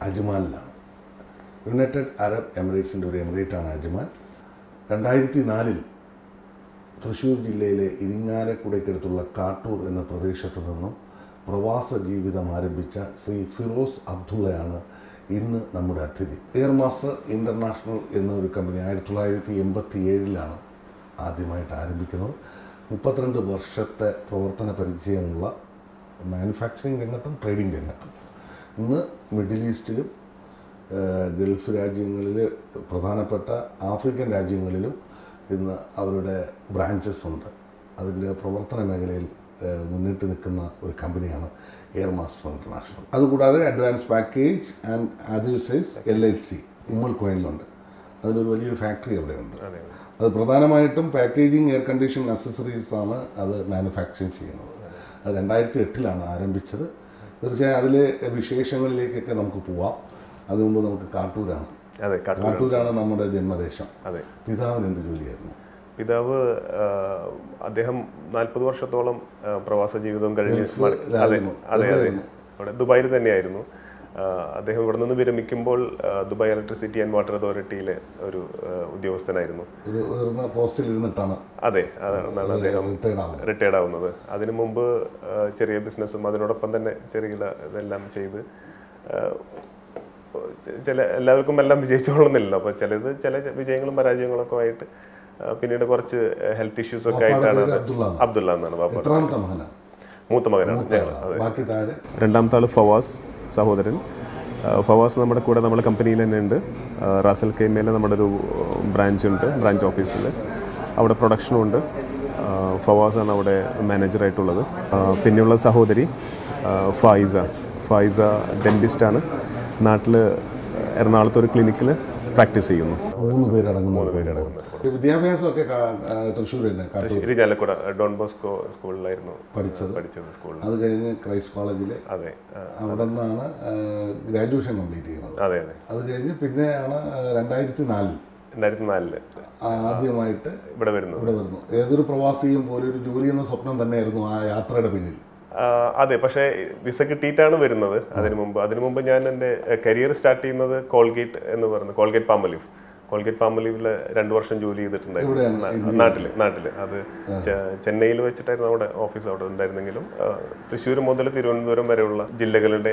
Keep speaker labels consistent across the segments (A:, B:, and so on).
A: അജ്മാനിലാണ് United Arab എമിറേറ്റ്സിൻ്റെ ഒരു എമിറേറ്റാണ് Ajman രണ്ടായിരത്തി നാലിൽ തൃശ്ശൂർ ജില്ലയിലെ ഇരിങ്ങാലക്കുടയ്ക്കടുത്തുള്ള കാട്ടൂർ എന്ന പ്രദേശത്തു നിന്നും പ്രവാസ ജീവിതം ആരംഭിച്ച ശ്രീ ഫിറോസ് അബ്ദുള്ളയാണ് ഇന്ന് നമ്മുടെ അതിഥി എയർ മാസ്റ്റർ ഇൻ്റർനാഷണൽ എന്ന ഒരു കമ്പനി ആയിരത്തി തൊള്ളായിരത്തി എൺപത്തി ഏഴിലാണ് ആദ്യമായിട്ട് ആരംഭിക്കുന്നത് മുപ്പത്തിരണ്ട് വർഷത്തെ പ്രവർത്തന പരിചയമുള്ള മാനുഫാക്ചറിങ് രംഗത്തും ട്രേഡിംഗ് രംഗത്തും ഇന്ന് മിഡിൽ ഈസ്റ്റിലും ഏഹ് ഗൾഫ് രാജ്യങ്ങളിൽ പ്രധാനപ്പെട്ട ആഫ്രിക്കൻ രാജ്യങ്ങളിലും ഇന്ന് അവരുടെ ബ്രാഞ്ചസ് ഉണ്ട് അതിൻ്റെ പ്രവർത്തന മേഖലയിൽ ഏഹ് മുന്നിട്ട് നിൽക്കുന്ന ഒരു കമ്പനിയാണ് എയർ മാസ്റ്റർ ഇൻ്റർനാഷണൽ അതുകൂടാതെ advance package and adhesives L L C ഉമ്മൽ കോയിനിലുണ്ട് അതിനൊരു വലിയൊരു ഫാക്ടറി അവിടെയുണ്ട്
B: അതെ
A: അത് പ്രധാനമായിട്ടും പാക്കേജിങ് എയർ കണ്ടീഷൻ അക്സസറീസ് ആണ് അത് മാനുഫാക്ചറിങ് ചെയ്യുന്നത് അത് രണ്ടായിരത്തി എട്ടിലാണ് ആരംഭിച്ചത് തീർച്ചയായും അതിലെ വിശേഷങ്ങളിലേക്കൊക്കെ നമുക്ക് പോവാം അതിനു മുമ്പ് നമുക്ക് കാട്ടൂരാണ്
B: അതെ കാട്ടൂർ
A: കാട്ടൂരാണ് നമ്മുടെ ജന്മദേശം
B: അതെ
A: പിതാവിന് എന്ത് ജോലിയായിരുന്നു
B: പിതാവ് ആ, അദ്ദേഹം നാൽപ്പത് വർഷത്തോളം ആ, പ്രവാസ ജീവിതം കഴിഞ്ഞ് മട- അതെ
A: ഗൾഫിലായിരുന്നു.
B: അതെ അതെ അവിടെ ദുബായിൽ തന്നെയായിരുന്നു ആ, അദ്ദേഹം ഇവിടെ നിന്ന് വിരമിക്കുമ്പോൾ ആ, ദുബായ് ഇലക്ട്രിസിറ്റി ആൻഡ് വാട്ടർ അതോറിറ്റിയിലെ ഒരു ആ, ഉദ്യോഗസ്ഥനായിരുന്നു
A: ഒരു ഉയർന്ന പോസ്റ്റിൽ ഇരുന്നിട്ടാണ്
B: അതെ അതാണ് അദ്ദേഹം
A: റിട്ടയർഡ് ആവുന്നത്
B: റിട്ടയർഡ് ആവുന്നത് അതിനു മുമ്പ് ആ, ചെറിയ ബിസിനസ്സും അതിനോടൊപ്പം തന്നെ ചെറിയ ഇതെല്ലാം ചെയ്ത് ആ, ചെ- ചില എല്ലാവർക്കും എല്ലാം വിജയിച്ചോളുന്നില്ലല്ലോ അപ്പോൾ ചിലത് ചില വിജയങ്ങളും പരാജയങ്ങളൊക്കെ ആയിട്ട് ആ, പിന്നീട് കുറച്ച് ഹെൽത്ത് ഇഷ്യൂസ് ഒക്കെ ആയിട്ടാണ് അത്
A: അബ്ദുള്ള
B: അബ്ദുള്ള എന്നാണ് ബാബ
A: എത്രാമത്തെ മകനാണ്
B: മൂത്ത മകനാണ് ഞങ്ങൾ
A: ബാക്കി താഴെ
B: രണ്ടാമത്തെ ആൾ ഫവാസ് സഹോദരൻ ആ, ഫവാസ് നമ്മുടെ കൂടെ നമ്മുടെ കമ്പനിയിൽ തന്നെ ഉണ്ട് ആ, റാസൽ കൈമയിൽ നമ്മുടെ ഒരു ബ്രാഞ്ച് ഉണ്ട് ബ്രാഞ്ച് ഓഫീസിൽ അവിടെ പ്രൊഡക്ഷനും ഉണ്ട് ആ, ഫവാസ് ആണ് അവിടെ മാനേജറായിട്ടുള്ളത് ആ, പിന്നെയുള്ള സഹോദരി ആ, ഫായിസ ഫായിസ ഡെൻറ്റിസ്റ്റാണ് നാട്ടിൽ എറണാകുളത്ത് ഒരു ക്ലിനിക്കിൽ പ്രാക്ടീസ് ചെയ്യുന്നു
A: മൂന്ന് പേരടങ്ങുന്ന ഈ വിദ്യാഭ്യാസമൊക്കെ കാ- ആ, തൃശ്ശൂർ തന്നെ കാട്ടൂർ
B: ഇരിഞ്ഞാലക്കുട ഡോൺ ബോസ്കോ സ്കൂളിലായിരുന്നു
A: പഠിച്ചത്
B: പഠിച്ചത് സ്കൂളിൽ
A: അത് കഴിഞ്ഞ് ക്രൈസ്റ്റ് കോളേജിൽ
B: അതെ ആ,
A: അവിടെ നിന്നാണ് ഗ്രാജുവേഷൻ കംപ്ലീറ്റ് ചെയ്യുന്നത്
B: അതെ അതെ
A: അത് കഴിഞ്ഞ് പിന്നെയാണ് രണ്ടായിരത്തി നാലിൽ
B: രണ്ടായിരത്തി നാലില്
A: ആദ്യമായിട്ട്
B: ഇവിടെ വരുന്നത്
A: ഇവിടെ വരുന്നു ഏതൊരു പ്രവാസിയും പോലെ ഒരു ജോലി എന്ന സ്വപ്നം തന്നെയായിരുന്നു ആ യാത്രയുടെ പിന്നിൽ
B: ആ, അതെ പക്ഷേ വിസ കിട്ടിയിട്ടാണ് വരുന്നത് അതിനു മുമ്പ് അതിനു മുമ്പ് ഞാൻ എൻ്റെ കരിയർ സ്റ്റാർട്ട് ചെയ്യുന്നത് കോൾഗേറ്റ് എന്ന് പറയുന്നത് കോൾഗേറ്റ് പാമ്പലീവ് കോൾഗേറ്റ് പാമ്പലീവിൽ രണ്ട് വർഷം ജോലി ചെയ്തിട്ടുണ്ടായിരുന്നു
A: എവിടെയാണ്?
B: നാട്ടിൽ നാട്ടിൽ അത് ചെ- ചെന്നൈയിൽ വെച്ചിട്ടായിരുന്നു അവിടെ ഓഫീസ് അവിടെ ഉണ്ടായിരുന്നെങ്കിലും ആ, തൃശ്ശൂർ മുതൽ തിരുവനന്തപുരം വരെയുള്ള ജില്ലകളുടെ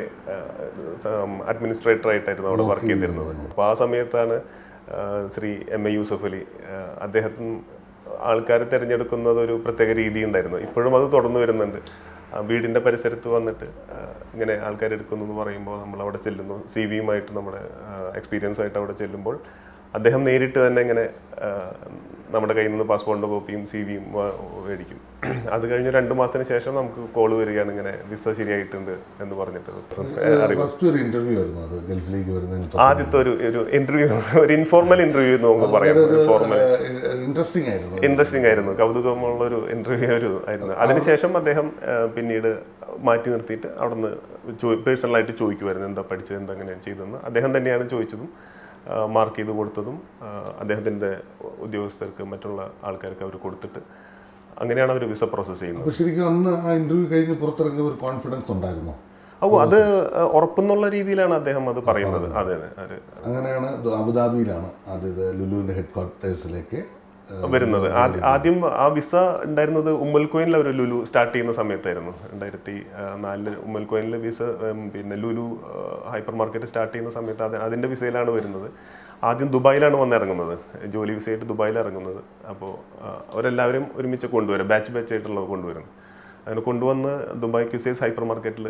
B: അഡ്മിനിസ്ട്രേറ്റർ ആയിട്ടായിരുന്നു അവിടെ വർക്ക് ചെയ്തിരുന്നത് അപ്പോൾ ആ സമയത്താണ് ആ, ശ്രീ എം എ യൂസഫ് അലി ആ, അദ്ദേഹത്തിന് ആൾക്കാർ തിരഞ്ഞെടുക്കുന്നത് ഒരു പ്രത്യേക രീതി ഉണ്ടായിരുന്നു ഇപ്പോഴും അത് തുടർന്ന് വരുന്നുണ്ട് ആ, വീടിൻ്റെ പരിസരത്ത് വന്നിട്ട് ആ, ഇങ്ങനെ ആൾക്കാർ എടുക്കുന്നു എന്ന് പറയുമ്പോൾ നമ്മൾ അവിടെ ചെല്ലുന്നു സി വിയുമായിട്ട് നമ്മുടെ എക്സ്പീരിയൻസ് ആയിട്ട് അവിടെ ചെല്ലുമ്പോൾ അദ്ദേഹം നേരിട്ട് തന്നെ ഇങ്ങനെ ആ, നമ്മുടെ കയ്യിൽ നിന്ന് പാസ്പോർട്ടിൻ്റെ കോപ്പിയും സി വിയും മേടിക്കും അത് കഴിഞ്ഞ് രണ്ട് മാസത്തിന് ശേഷം നമുക്ക് കോൾ വരികയാണ് ഇങ്ങനെ വിസ ശരിയായിട്ടുണ്ട് എന്ന് പറഞ്ഞിട്ട് അറിവ്
A: ഫസ്റ്റ് ഒരു ഇന്റർവ്യൂ ആയിരുന്നു അത് ഗൾഫിലേക്ക് വരുന്നതിന് തൊട്ട്
B: ആദ്യത്തെ ഒരു ഒരു ഇന്റർവ്യൂ ഒരു ഇൻഫോർമൽ ഇന്റർവ്യൂ എന്ന് നമുക്ക് പറയാം ഒരു ഫോർമൽ
A: ഇൻട്രസ്റ്റിംഗ് ആയിരുന്നു
B: ഇൻട്രസ്റ്റിംഗ് ആയിരുന്നു കൗതുകമുള്ള ഒരു ഇന്റർവ്യൂ ഒരു ആയിരുന്നു അതിനുശേഷം അദ്ദേഹം ആ, പിന്നീട് മാറ്റി നിർത്തിയിട്ട് അവിടുന്ന് പേഴ്സണലായിട്ട് ചോദിക്കുമായിരുന്നു എന്താ പഠിച്ചത് എന്താ അങ്ങനെ ചെയ്തതെന്ന് അദ്ദേഹം തന്നെയാണ് ചോദിച്ചതും മാർക്ക് ചെയ്ത് കൊടുത്തതും ആ, അദ്ദേഹത്തിൻ്റെ ഉദ്യോഗസ്ഥർക്ക് മറ്റുള്ള ആൾക്കാർക്ക് അവർ കൊടുത്തിട്ട് അങ്ങനെയാണ് അവർ വിസ പ്രോസസ്സ് ചെയ്യുന്നത്
A: അപ്പൊ ശരിക്കും അന്ന് ആ ഇന്റർവ്യൂ കഴിഞ്ഞ് പുറത്തിറങ്ങിയ ഒരു കോൺഫിഡൻസ് ഉണ്ടായിരുന്നു
B: ഓ അത് ഉറപ്പെന്നുള്ള രീതിയിലാണ് അദ്ദേഹം അത് പറയുന്നത് അതെ അതെ അത്
A: അങ്ങനെയാണ് ദു- അബുദാബിയിലാണ് അത് ഇത് ലുലുവിന്റെ ഹെഡ് ക്വാർട്ടേഴ്സിലേക്ക്
B: വരുന്നത് ആദ്യ- ആദ്യം ആ വിസ ഉണ്ടായിരുന്നത് ഉമ്മൽ കോയിനിൽ ഒരു ലുലു സ്റ്റാർട്ട് ചെയ്യുന്ന സമയത്തായിരുന്നു രണ്ടായിരത്തി ആ, നാലില് ഉമ്മൽ കോയിനിൽ വിസ ഉം, പിന്നെ ലുലു ഹൈപ്പർ മാർക്കറ്റ് സ്റ്റാർട്ട് ചെയ്യുന്ന സമയത്ത് അത് അതിൻ്റെ വിസയിലാണ് വരുന്നത് ആദ്യം ദുബായിലാണ് വന്നിറങ്ങുന്നത് ജോലി വിസയായിട്ട് ദുബായിൽ ഇറങ്ങുന്നത് അപ്പോൾ അവരെല്ലാവരും ഒരുമിച്ച് കൊണ്ടുവരും ബാച്ച് ബാച്ച് ആയിട്ടുള്ളത് കൊണ്ടുവരുന്നത് അങ്ങനെ കൊണ്ടുവന്ന് ദുബായ് ക്യൂസേസ് ഹൈപ്പർ മാർക്കറ്റിൽ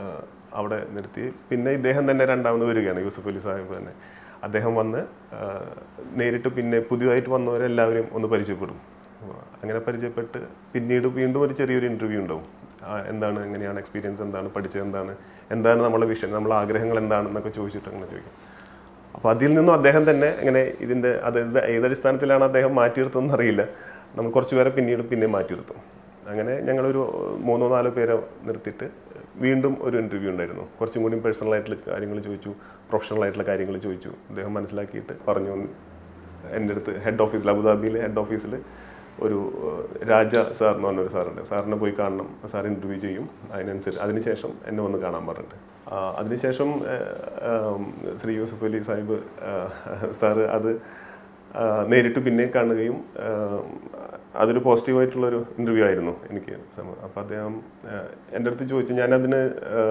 B: അവിടെ നിർത്തി പിന്നെ ഇദ്ദേഹം തന്നെ രണ്ടാമത് വരികയാണ് യൂസഫ് അലി സാഹിബ് തന്നെ അദ്ദേഹം വന്ന് ആ, നേരിട്ട് പിന്നെ പുതിയതായിട്ട് വന്നവരെല്ലാവരും ഒന്ന് പരിചയപ്പെടും അങ്ങനെ പരിചയപ്പെട്ട് പിന്നീട് വീണ്ടും ഒരു ചെറിയൊരു ഇൻ്റർവ്യൂ ഉണ്ടാവും ആ, എന്താണ് എങ്ങനെയാണ് എക്സ്പീരിയൻസ് എന്താണ് പഠിച്ചത് എന്താണ് എന്താണ് നമ്മളെ വിഷൻ നമ്മളെ ആഗ്രഹങ്ങൾ എന്താണെന്നൊക്കെ ചോദിച്ചിട്ട് അങ്ങനെ ചോദിക്കും അപ്പോൾ അതിൽ നിന്നും അദ്ദേഹം തന്നെ ഇങ്ങനെ ഇതിൻ്റെ അത് ഇത് ഏതടിസ്ഥാനത്തിലാണ് അദ്ദേഹം മാറ്റിയെടുത്തതെന്ന് അറിയില്ല നമ്മൾ കുറച്ച് പേരെ പിന്നീട് പിന്നെ മാറ്റിയെടുത്തു അങ്ങനെ ഞങ്ങളൊരു മൂന്നോ നാലോ പേരെ നിർത്തിയിട്ട് വീണ്ടും ഒരു ഇൻ്റർവ്യൂ ഉണ്ടായിരുന്നു കുറച്ചും കൂടി പേഴ്സണൽ ആയിട്ടുള്ള കാര്യങ്ങൾ ചോദിച്ചു പ്രൊഫഷണൽ ആയിട്ടുള്ള കാര്യങ്ങൾ ചോദിച്ചു അദ്ദേഹം മനസ്സിലാക്കിയിട്ട് പറഞ്ഞു എൻ്റെ അടുത്ത് ഹെഡ് ഓഫീസിൽ അബുദാബിയിലെ ഹെഡ് ഓഫീസിൽ ഒരു ഏഹ്, രാജ സാർ എന്ന് പറഞ്ഞൊരു സാറുണ്ട് സാറിനെ പോയി കാണണം സാർ ഇൻ്റർവ്യൂ ചെയ്യും അതിനനുസരിച്ച് അതിനുശേഷം എന്നെ വന്ന് കാണാൻ പറഞ്ഞിട്ട് ആ, അതിനുശേഷം ഏഹ്, ആം, ശ്രീ യൂസഫ് അലി സാഹിബ് ആഹ്, സാറ് അത് ആ, നേരിട്ട് പിന്നെ കാണുകയും ആ, അതൊരു പോസിറ്റീവായിട്ടുള്ളൊരു ഇൻ്റർവ്യൂ ആയിരുന്നു എനിക്ക് അപ്പോൾ അദ്ദേഹം ആ, എൻ്റെ അടുത്ത് ചോദിച്ചു ഞാനതിന്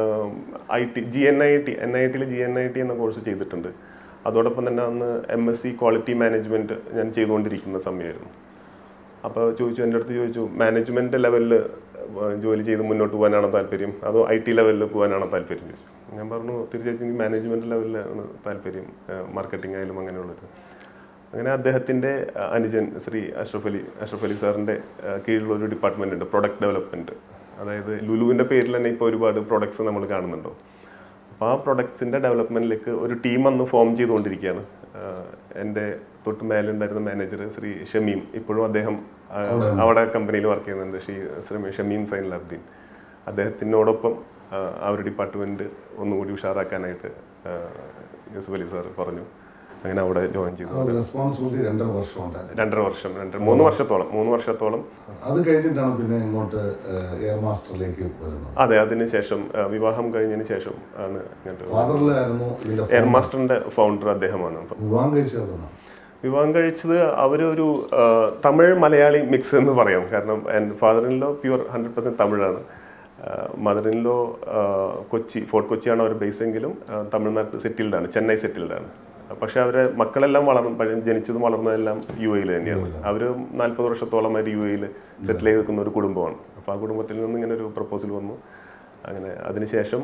B: I T G N I T N I ടിയിൽ ജി എൻ ഐ ടി എന്ന കോഴ്സ് ചെയ്തിട്ടുണ്ട് അതോടൊപ്പം തന്നെ അന്ന് M S C quality management ഞാൻ ചെയ്തുകൊണ്ടിരിക്കുന്ന സമയമായിരുന്നു അപ്പോൾ ചോദിച്ചു എൻ്റെ അടുത്ത് ചോദിച്ചു മാനേജ്മെൻറ്റ് ലെവലിൽ ജോലി ചെയ്ത് മുന്നോട്ട് പോകാനാണോ താല്പര്യം അതോ ഐ ടി ലെവലിൽ പോകാനാണോ താല്പര്യം ചോദിച്ചു ഞാൻ പറഞ്ഞു തീർച്ചയായിട്ടും എനിക്ക് മാനേജ്മെൻറ്റ് ലെവലിലാണ് താല്പര്യം മാർക്കറ്റിംഗ് ആയാലും അങ്ങനെയുള്ളത് അങ്ങനെ അദ്ദേഹത്തിൻ്റെ അഹ്, അനുജൻ ശ്രീ അഷ്റഫ് അലി അഷ്റഫ് അലി സാറിൻ്റെ അഹ്, കീഴിലുള്ള ഒരു ഡിപ്പാർട്ട്മെൻ്റ് ഉണ്ട് പ്രൊഡക്റ്റ് ഡെവലപ്മെൻറ്റ് അതായത് ലുലുവിൻ്റെ പേരിൽ തന്നെ ഇപ്പോൾ ഒരുപാട് പ്രൊഡക്ട്സ് നമ്മൾ കാണുന്നുണ്ടോ അപ്പോൾ ആ പ്രൊഡക്ട്സിൻ്റെ ഡെവലപ്മെൻറ്റിലേക്ക് ഒരു ടീം അന്ന് ഫോം ചെയ്തുകൊണ്ടിരിക്കുകയാണ് ആഹ് എൻ്റെ തൊട്ട് മേലുണ്ടായിരുന്ന മാനേജർ ശ്രീ ഷമീം ഇപ്പോഴും അദ്ദേഹം ആഹ്, അവിടെ കമ്പനിയിൽ വർക്ക് ചെയ്യുന്നുണ്ട് ശ്രീ ശ്രീ ഷമീം സൈൻ ലബ്ദീൻ അദ്ദേഹത്തിനോടൊപ്പം ആഹ്, ആ ഒരു ഡിപ്പാർട്ട്മെൻറ്റ് ഒന്നുകൂടി ഉഷാറാക്കാനായിട്ട് ആഹ്, യൂസുഫ് അലി സാർ പറഞ്ഞു അങ്ങനെ അവിടെ ജോയിൻ ചെയ്തു
A: അത് റെസ്പോൺസിബിലിറ്റി രണ്ടര വർഷം ഉണ്ടായിരുന്നു
B: രണ്ടര വർഷം രണ്ടര മൂന്ന് വർഷത്തോളം മൂന്ന് വർഷത്തോളം
A: അത് കഴിഞ്ഞിട്ടാണ് പിന്നെ ഇങ്ങോട്ട് എയർ മാസ്റ്ററിലേക്ക് വരുന്നത്
B: അതെ അതിനുശേഷം ആ, വിവാഹം കഴിഞ്ഞതിന് ശേഷം ആണ് ഇങ്ങോട്ട്
A: ഫാദറിലായിരുന്നു ഇതിന്റെ
B: എയർ മാസ്റ്ററിന്റെ ഫൗണ്ടർ അദ്ദേഹമാണ് അപ്പം
A: വിവാഹം കഴിച്ചത്
B: വിവാഹം കഴിച്ചത് അവരൊരു ആ, തമിഴ് മലയാളി മിക്സ് എന്ന് പറയാം കാരണം ഫാദറിനിലോ പ്യുവർ ഹൺഡ്രഡ് പെർസെൻറ്റ് തമിഴാണ് മദറിനിലോ കൊച്ചി ഫോർട്ട് കൊച്ചിയാണ് അവർ ബേസ് എങ്കിലും ആ, തമിഴ്നാട്ടിൽ സെറ്റിൽഡാണ് ചെന്നൈ സെറ്റിൽഡാണ് പക്ഷേ അവരെ മക്കളെല്ലാം വളർന്ന് പഴ- ജനിച്ചതും വളർന്നതെല്ലാം യു എയിൽ തന്നെയാണ് അവർ നാൽപ്പത് വർഷത്തോളമായിട്ട് യു എയിൽ സെറ്റിൽ ചെയ്ത് നിൽക്കുന്ന ഒരു കുടുംബമാണ് അപ്പോൾ ആ കുടുംബത്തിൽ നിന്ന് ഇങ്ങനെ ഒരു പ്രപ്പോസൽ വന്നു അങ്ങനെ അതിനുശേഷം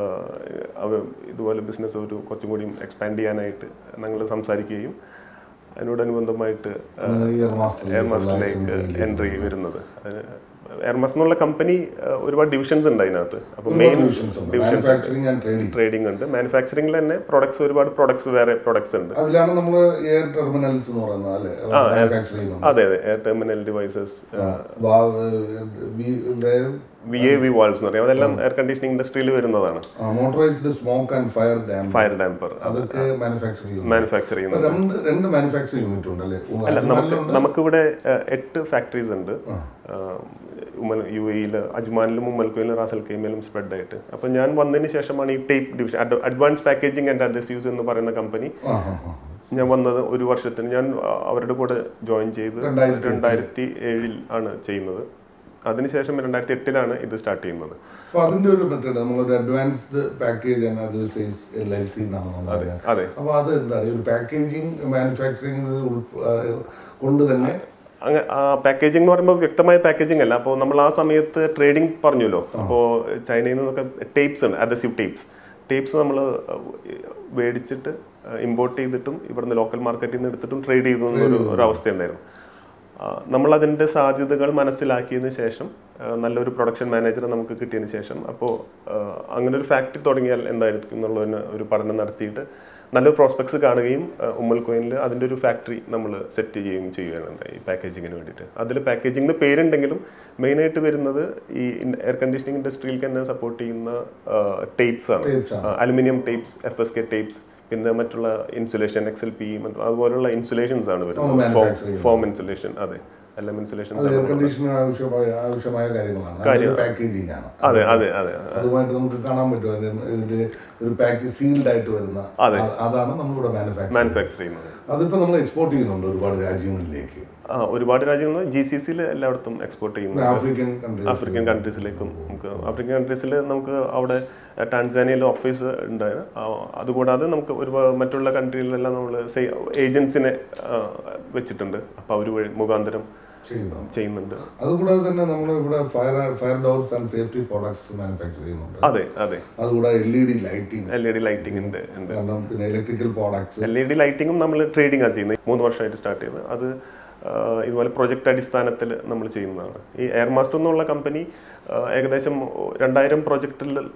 B: അവർ ഇതുപോലെ ബിസിനസ് ഒരു കുറച്ചും കൂടി എക്സ്പാൻഡ് ചെയ്യാനായിട്ട് ഞങ്ങൾ സംസാരിക്കുകയും അതിനോടനുബന്ധമായിട്ട്
A: എയർ മാസ്റ്റർ
B: എയർ മാസ്റ്ററിലേക്ക് എൻട്രി വരുന്നത് അതിന് എയർ മാസ്റ്റർ എന്നുള്ള കമ്പനി ഒരുപാട് ഡിവിഷൻസ് ഉണ്ട് അതിനകത്ത് അപ്പോൾ main divisions
A: manufacturing and trading
B: trading ഉണ്ട് മാനുഫാക്ചറിംഗിൽ തന്നെ പ്രൊഡക്ട്സ് ഒരുപാട് പ്രൊഡക്ട്സ് വേറെ പ്രൊഡക്ട്സ് ഉണ്ട്
A: അതിലാണ് നമ്മൾ എയർ ടെർമിനൽസ് എന്ന് പറയുന്നത് അല്ലേ മാനുഫാക്ചർ ചെയ്യുന്നത്
B: അതെ അതെ air terminal devices V A V walls എന്ന് പറയും അതെല്ലാം എയർ കണ്ടീഷനിങ് ഇൻഡസ്ട്രിയിൽ വരുന്നതാണ്
A: motorised smoke and fire dam
B: fire damper
A: അതൊക്കെ മാനുഫാക്ചർ ചെയ്യുന്നു
B: മാനുഫാക്ചർ ചെയ്യുന്നത്
A: ഇപ്പൊ രണ്ട് രണ്ട് മാനുഫാക്ചർ യൂണിറ്റ് ഉണ്ട് അല്ലേ ഓ,
B: അല്ല നമുക്ക്
A: അജ്മാനിലുണ്ട്.
B: നമുക്കിവിടെ ഏഹ്, എട്ട് ഫാക്ടറീസ് ഉണ്ട് ആഹ്, ഉമ്മൽ യു എയിൽ അജ്മാനിലും ഉമ്മൽക്കോയിലും റാസൽ കൈമയിലും സ്പ്രെഡ് ആയിട്ട് അപ്പോൾ ഞാൻ വന്നതിന് ശേഷമാണ് ഈ tape division advance packaging and adhesives എന്ന് പറയുന്ന കമ്പനി
A: ആ, ആ, ആ.
B: ഞാൻ വന്നത് ഒരു വർഷത്തിന് ഞാൻ ആ, അവരുടെ കൂടെ ജോയിൻ ചെയ്ത്
A: രണ്ടായിരത്തി
B: രണ്ടായിരത്തി ഏഴിൽ ആണ് ചെയ്യുന്നത് അതിനുശേഷം രണ്ടായിരത്തി എട്ടിലാണ് ഇത് സ്റ്റാർട്ട് ചെയ്യുന്നത്
A: അപ്പൊ അതിന്റെ ഒരു മെത്തേഡ് നമ്മളൊരു advanced package analysis L L C എന്നാണ് നമ്മൾ അറിയാം
B: അതെ
A: അപ്പൊ അത് എന്താണ് ഈ ഒരു പാക്കേജിങ് മാനുഫാക്ചറിങ് കൊണ്ട് തന്നെ
B: അങ്ങ പാക്കേജിംഗ് എന്ന് പറയുമ്പോൾ വ്യക്തമായ പാക്കേജിംഗ് അല്ല അപ്പോൾ നമ്മൾ ആ സമയത്ത് ട്രേഡിംഗ് പറഞ്ഞല്ലോ അപ്പോൾ ചൈനയിൽ നിന്നൊക്കെ ടേപ്സ് ഉണ്ട് അദസീവ് ടേപ്സ് ടേപ്സ് നമ്മൾ മേടിച്ചിട്ട് ഇമ്പോർട്ട് ചെയ്തിട്ടും ഇവിടുന്ന് ലോക്കൽ മാർക്കറ്റിൽ നിന്ന് എടുത്തിട്ടും ട്രേഡ് ചെയ്തു എന്നൊരു ഒരു അവസ്ഥയുണ്ടായിരുന്നു ആ, നമ്മളതിൻ്റെ സാധ്യതകൾ മനസ്സിലാക്കിയതിന് ശേഷം ആ, നല്ലൊരു പ്രൊഡക്ഷൻ മാനേജറെ നമുക്ക് കിട്ടിയതിന് ശേഷം അപ്പോൾ അങ്ങനെ ഒരു ഫാക്ടറി തുടങ്ങിയാൽ എന്തായിരിക്കും എന്നുള്ളതിന് ഒരു പഠനം നടത്തിയിട്ട് നല്ലൊരു പ്രോസ്പെക്ട്സ് കാണുകയും ആ, ഉമ്മൽ കോയിനിൽ അതിൻ്റെ ഒരു ഫാക്ടറി നമ്മൾ സെറ്റ് ചെയ്യുകയും ചെയ്യുകയാണ് ഉണ്ടായി പാക്കേജിങ്ങിന് വേണ്ടിയിട്ട് അതിൽ പാക്കേജിംഗ് പേരുണ്ടെങ്കിലും മെയിനായിട്ട് വരുന്നത് ഈ എയർ കണ്ടീഷനിങ് ഇൻഡസ്ട്രിയിൽ തന്നെ സപ്പോർട്ട് ചെയ്യുന്ന ടേപ്സ് ആണ്
A: Tapes ആണ്.
B: Aluminium tapes F S K tapes പിന്നെ മറ്റുള്ള ഇൻസുലേഷൻ എക്സ് എൽ പി അതുപോലുള്ള ഇൻസുലേഷൻസ് ആണ് വരുന്നത്
A: manufacture ചെയ്യുന്നത്.
B: ഫോം ഇൻസുലേഷൻ അതെ എല്ലാം ഇൻസുലേഷൻസ്
A: അത് എയർ
B: ആണ്
A: കണ്ടീഷനിങ് ആവശ്യമായ ആവശ്യമായ കാര്യങ്ങളാണ് പാക്കേജിംഗ് ആണ്
B: അതെ അതെ അതെ
A: അതുമായിട്ട് നമുക്ക് കാണാൻ പറ്റും അതിന്റെ ഇതിന്റെ ഒരു പാക്കേജ് സീൽഡ് ആയിട്ട് വരുന്ന
B: അതെ.
A: അ- അതാണ് നമ്മളിവിടെ മാനുഫാക്ചർ
B: മാനുഫാക്ചർ ചെയ്യുന്നത്
A: അതിപ്പോ നമ്മൾ എക്സ്പോർട്ട് ചെയ്യുന്നുണ്ട് ഒരുപാട് രാജ്യങ്ങളിലേക്ക്
B: ആ ഒരുപാട് രാജ്യങ്ങൾ ജി സി സിയിൽ എല്ലായിടത്തും എക്സ്പോർട്ട് ചെയ്യുന്നു
A: ആഫ്രിക്കൻ കൺട്രീസ്
B: ആഫ്രിക്കൻ കൺട്രീസിലേക്കും നമുക്ക് ആഫ്രിക്കൻ കൺട്രീസിൽ നമുക്ക് അവിടെ ടാൻസാനിയയിൽ ഓഫീസ് ഉണ്ടായിരുന്നു ആ, അതുകൂടാതെ നമുക്ക് ഒരുപാട് മറ്റുള്ള കൺട്രികളിലെല്ലാം നമ്മൾ ഏജൻസിനെ വെച്ചിട്ടുണ്ട് അപ്പോൾ അവർ വഴി മുഖാന്തരം
A: ചെയ്യുന്നു
B: ചെയ്യുന്നുണ്ട്
A: അതുകൂടാതെ തന്നെ നമ്മൾ ഇവിടെ fire fire doors and safety products manufacture ചെയ്യുന്നുണ്ട്
B: അതെ അതെ
A: അതുകൂടാതെ L E D lighting
B: L E D lighting ഉണ്ട് ഉണ്ട്
A: കാരണം പിന്നെ electrical products
B: L E D ലൈറ്റിങ്ങും നമ്മൾ ട്രേഡിംഗ് ആണ് ചെയ്യുന്നത് മൂന്ന് വർഷമായിട്ട് സ്റ്റാർട്ട് ചെയ്തത് അത് ആ, ഇതുപോലെ പ്രൊജക്റ്റ് അടിസ്ഥാനത്തിൽ നമ്മൾ ചെയ്യുന്നതാണ് ഈ എയർ മാസ്റ്റർ എന്നുള്ള കമ്പനി ആ, ഏകദേശം രണ്ടായിരം പ്രൊജക്റ്റിൽ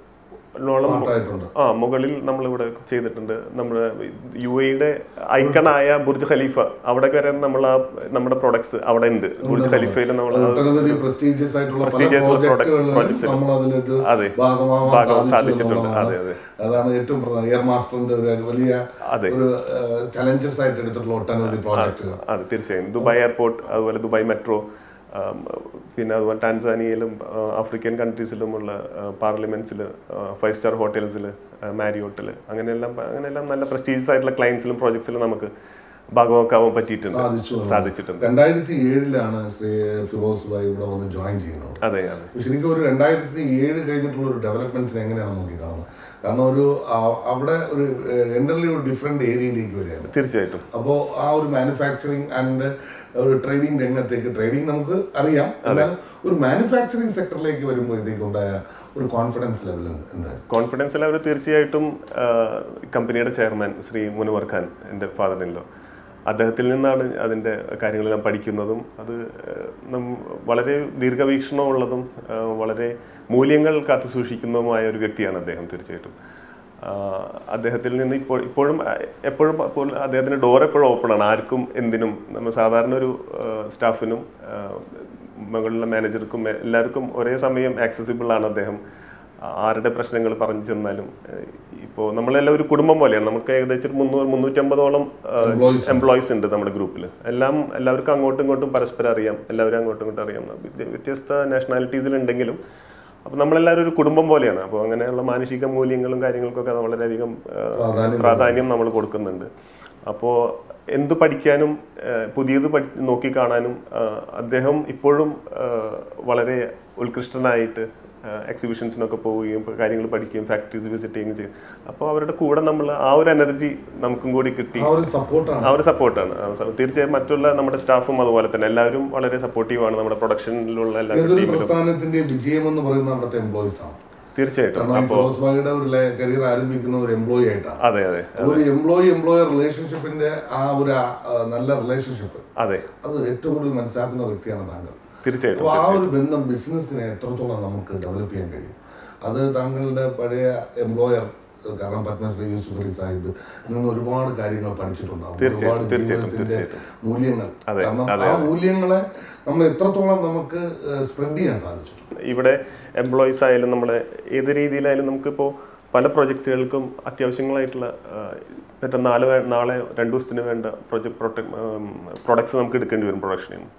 B: നോളം
A: പാട്ടായിട്ടുണ്ട്
B: ആ മുകളിൽ നമ്മളിവിടെ ചെയ്തിട്ടുണ്ട് നമ്മുടെ യു എയുടെ ഐക്കണായ ബുർജ് ഖലീഫ അവിടെ വരെ നമ്മൾ ആ നമ്മുടെ പ്രൊഡക്ട്സ് അവിടെ ഉണ്ട് ബുർജ് ഖലീഫയിൽ നമ്മൾ
A: ഒട്ടനവധി പ്രസ്റ്റീജിയസ് ആയിട്ടുള്ള പല
B: Prestigious ഉള്ള products-
A: പ്രോജക്റ്റുകളിലും
B: projects ലും.
A: നമ്മൾ അതിലൊരു
B: അതെ.
A: ഭാഗമാവാൻ
B: ഭാഗം
A: സാധിച്ചു
B: സാധിച്ചിട്ടുണ്ട്.
A: എന്നുള്ളതാണ്.
B: അതെ, അതെ.
A: അതാണ് ഏറ്റവും പ്രധാനം എയർ മാസ്റ്ററിന്റെ ഒരു വലിയ
B: അതെ.
A: ഒരു ചലഞ്ചസ് ആയിട്ട് എടുത്തിട്ടുള്ള ഒട്ടനവധി പ്രോജക്റ്റുകൾ
B: അതെ തീർച്ചയായും ദുബായ് എയർപോർട്ട് അതുപോലെ ദുബായ് മെട്രോ ആം, പിന്നെ അതുപോലെ ടാൻസാനിയയിലും ആ, ആഫ്രിക്കൻ കൺട്രീസിലുമുള്ള പാർലമെന്റ്സിൽ ഫൈവ് സ്റ്റാർ ഹോട്ടൽസിൽ മാരിയോട്ടിൽ അങ്ങനെയെല്ലാം അങ്ങനെയെല്ലാം നല്ല പ്രസ്റ്റീജിയസ് ആയിട്ടുള്ള ക്ലയൻസിലും പ്രോജക്ട്സിലും നമുക്ക് ഭാഗമാക്കാൻ പറ്റിയിട്ടുണ്ട്
A: സാധിച്ചു
B: സാധിച്ചിട്ടുണ്ട്
A: രണ്ടായിരത്തി ഏഴിലാണ് ശ്രീ ഫിറോസ് ഭായി ഇവിടെ വന്ന് ജോയിൻ ചെയ്യുന്നത്
B: അതെ അതെ
A: ശരിക്കും ഒരു രണ്ടായിരത്തി ഏഴ് കഴിഞ്ഞിട്ടുള്ള ഒരു ഡെവലപ്മെന്റ്സിനെ എങ്ങനെയാണ് നോക്കി കാണുന്നത് കാരണം ഒരു ആ- അവിടെ ഒരു എൻ്റർലി ഒരു ഡിഫറെന്റ് ഏരിയയിലേക്ക് വരികയാണ്
B: തീർച്ചയായിട്ടും
A: അപ്പോൾ ആ ഒരു മാനുഫാക്ചറിങ് ആൻഡ് ഒരു ട്രേഡിംഗ് രംഗത്തേക്ക് ട്രേഡിംഗ് നമുക്ക് അറിയാം എന്നാൽ ഒരു മാനുഫാക്ചറിങ് സെക്ടറിലേക്ക് വരുമ്പോഴത്തേക്ക് ഉണ്ടായ ഒരു കോൺഫിഡൻസ് ലെവൽ എന്തായിരുന്നു
B: കോൺഫിഡൻസിൽ അവർ തീർച്ചയായിട്ടും ആ, കമ്പനിയുടെ ചെയർമാൻ ശ്രീ മുനുവർ ഖാൻ എൻ്റെ ഫാദറിനിലോ അദ്ദേഹത്തിൽ നിന്നാണ് അതിൻ്റെ കാര്യങ്ങളെല്ലാം പഠിക്കുന്നതും അത് ആ, നം വളരെ ദീർഘവീക്ഷണമുള്ളതും ആ, വളരെ മൂല്യങ്ങൾ കാത്തു സൂക്ഷിക്കുന്നതുമായ ഒരു വ്യക്തിയാണ് അദ്ദേഹം തീർച്ചയായിട്ടും ആ, അദ്ദേഹത്തിൽ നിന്ന് ഇപ്പോൾ ഇപ്പോഴും ആ, എപ്പോഴും അപ്പോൾ അദ്ദേഹത്തിൻ്റെ ഡോർ എപ്പോഴും ഓപ്പൺ ആണ് ആർക്കും എന്തിനും നമ്മൾ സാധാരണ ഒരു ആ, സ്റ്റാഫിനും ആ, മുകളിലുള്ള മാനേജർക്കും എല്ലാവർക്കും ഒരേ സമയം ആക്സസിബിൾ ആണ് അദ്ദേഹം ആരുടെ പ്രശ്നങ്ങൾ പറഞ്ഞു ചെന്നാലും ഇപ്പോൾ നമ്മളെല്ലാം ഒരു കുടുംബം പോലെയാണ് നമുക്ക് ഏകദേശം ഒരു മുന്നൂറ് മുന്നൂറ്റമ്പതോളം
A: Employees
B: എംപ്ലോയീസ് ഉണ്ട് നമ്മുടെ ഗ്രൂപ്പിൽ എല്ലാം എല്ലാവർക്കും അങ്ങോട്ടും ഇങ്ങോട്ടും പരസ്പരം അറിയാം എല്ലാവരും അങ്ങോട്ടും ഇങ്ങോട്ടും അറിയാം വ്യത്യ- വ്യത്യസ്ത നാഷണാലിറ്റീസിലുണ്ടെങ്കിലും അപ്പോൾ നമ്മളെല്ലാവരും ഒരു കുടുംബം പോലെയാണ് അപ്പോൾ അങ്ങനെയുള്ള മാനുഷിക മൂല്യങ്ങളും കാര്യങ്ങൾക്കൊക്കെ വളരെയധികം ആ,
A: പ്രാധാന്യം
B: പ്രാധാന്യം നമ്മൾ കൊടുക്കുന്നുണ്ട് അപ്പോൾ എന്ത് പഠിക്കാനും ആ, പുതിയത് പഠി നോക്കി കാണാനും ആ, അദ്ദേഹം ഇപ്പോഴും ആ, വളരെ ഉത്കൃഷ്ടനായിട്ട് എക്സിബിഷൻസിനൊക്കെ പോവുകയും ഇപ്പോൾ കാര്യങ്ങൾ പഠിക്കുകയും ഫാക്ടറീസ് വിസിറ്റ് ചെയ്യുകയും ചെയ്യും അപ്പോൾ അവരുടെ കൂടെ നമ്മൾ ആ ഒരു എനർജി നമുക്കും കൂടി കിട്ടി
A: ആ ഒരു സപ്പോർട്ടാണ്
B: ആ ഒരു സപ്പോർട്ടാണ് തീർച്ചയായും മറ്റുള്ള നമ്മുടെ സ്റ്റാഫും അതുപോലെ തന്നെ എല്ലാവരും വളരെ സപ്പോർട്ടീവാണ് നമ്മുടെ പ്രൊഡക്ഷനിലുള്ള എല്ലാ
A: ഏതൊരു
B: ടീമിലും
A: പ്രസ്ഥാനത്തിന്റെ വിജയം എന്ന് പറയുന്നത് അവിടുത്തെ എംപ്ലോയീസ് ആണ്
B: തീർച്ചയായിട്ടും
A: കാരണം ഫിറോസ് ഭായിയുടെ ഒരു കരിയർ ആരംഭിക്കുന്ന ഒരു എംപ്ലോയി ആയിട്ടാണ്
B: അതെ അതെ
A: ഒരു എംപ്ലോയി എംപ്ലോയർ റിലേഷൻഷിപ്പിന്റെ ആ ഒരു ആ, നല്ല റിലേഷൻഷിപ്പ്
B: അതെ
A: അത് ഏറ്റവും കൂടുതൽ മനസ്സിലാക്കുന്ന വ്യക്തിയാണ് താങ്കൾ
B: തീർച്ചയായിട്ടും
A: അപ്പോൾ ആ ഒരു ബന്ധം ബിസിനസ്സിനെ എത്രത്തോളം നമുക്ക് ഡെവലപ്പ് ചെയ്യാൻ കഴിയും അത് താങ്കളുടെ പഴയ എംപ്ലോയർ കാരണം പത്മശ്രീ യൂസുഫ് അലി സാഹിബ് നിന്ന് ഒരുപാട് കാര്യങ്ങൾ പഠിച്ചിട്ടുണ്ടാവും
B: തീർച്ചയായും,
A: ഒരുപാട്
B: തീർച്ചയായും,
A: ജീവിതത്തിന്റെ
B: തീർച്ചയായും.
A: മൂല്യങ്ങൾ
B: അതെ,
A: കാരണം
B: അതെ,
A: ആ മൂല്യങ്ങളെ നമ്മൾ എത്രത്തോളം നമുക്ക് സ്പ്രെഡ് ചെയ്യാൻ സാധിച്ചു
B: ഇവിടെ എംപ്ലോയീസ് ആയാലും നമ്മളെ ഏത് രീതിയിലായാലും നമുക്കിപ്പോൾ പല പ്രൊജക്റ്റുകൾക്കും അത്യാവശ്യങ്ങളായിട്ടുള്ള മറ്റേ നാളെ വേ- നാളെ രണ്ട് ദിവസത്തിന് വേണ്ട പ്രൊജക്ട് പ്രൊട്ടക് പ്രൊഡക്ട്സ് നമുക്ക് എടുക്കേണ്ടി വരും പ്രൊഡക്ഷനിൽ നിന്ന്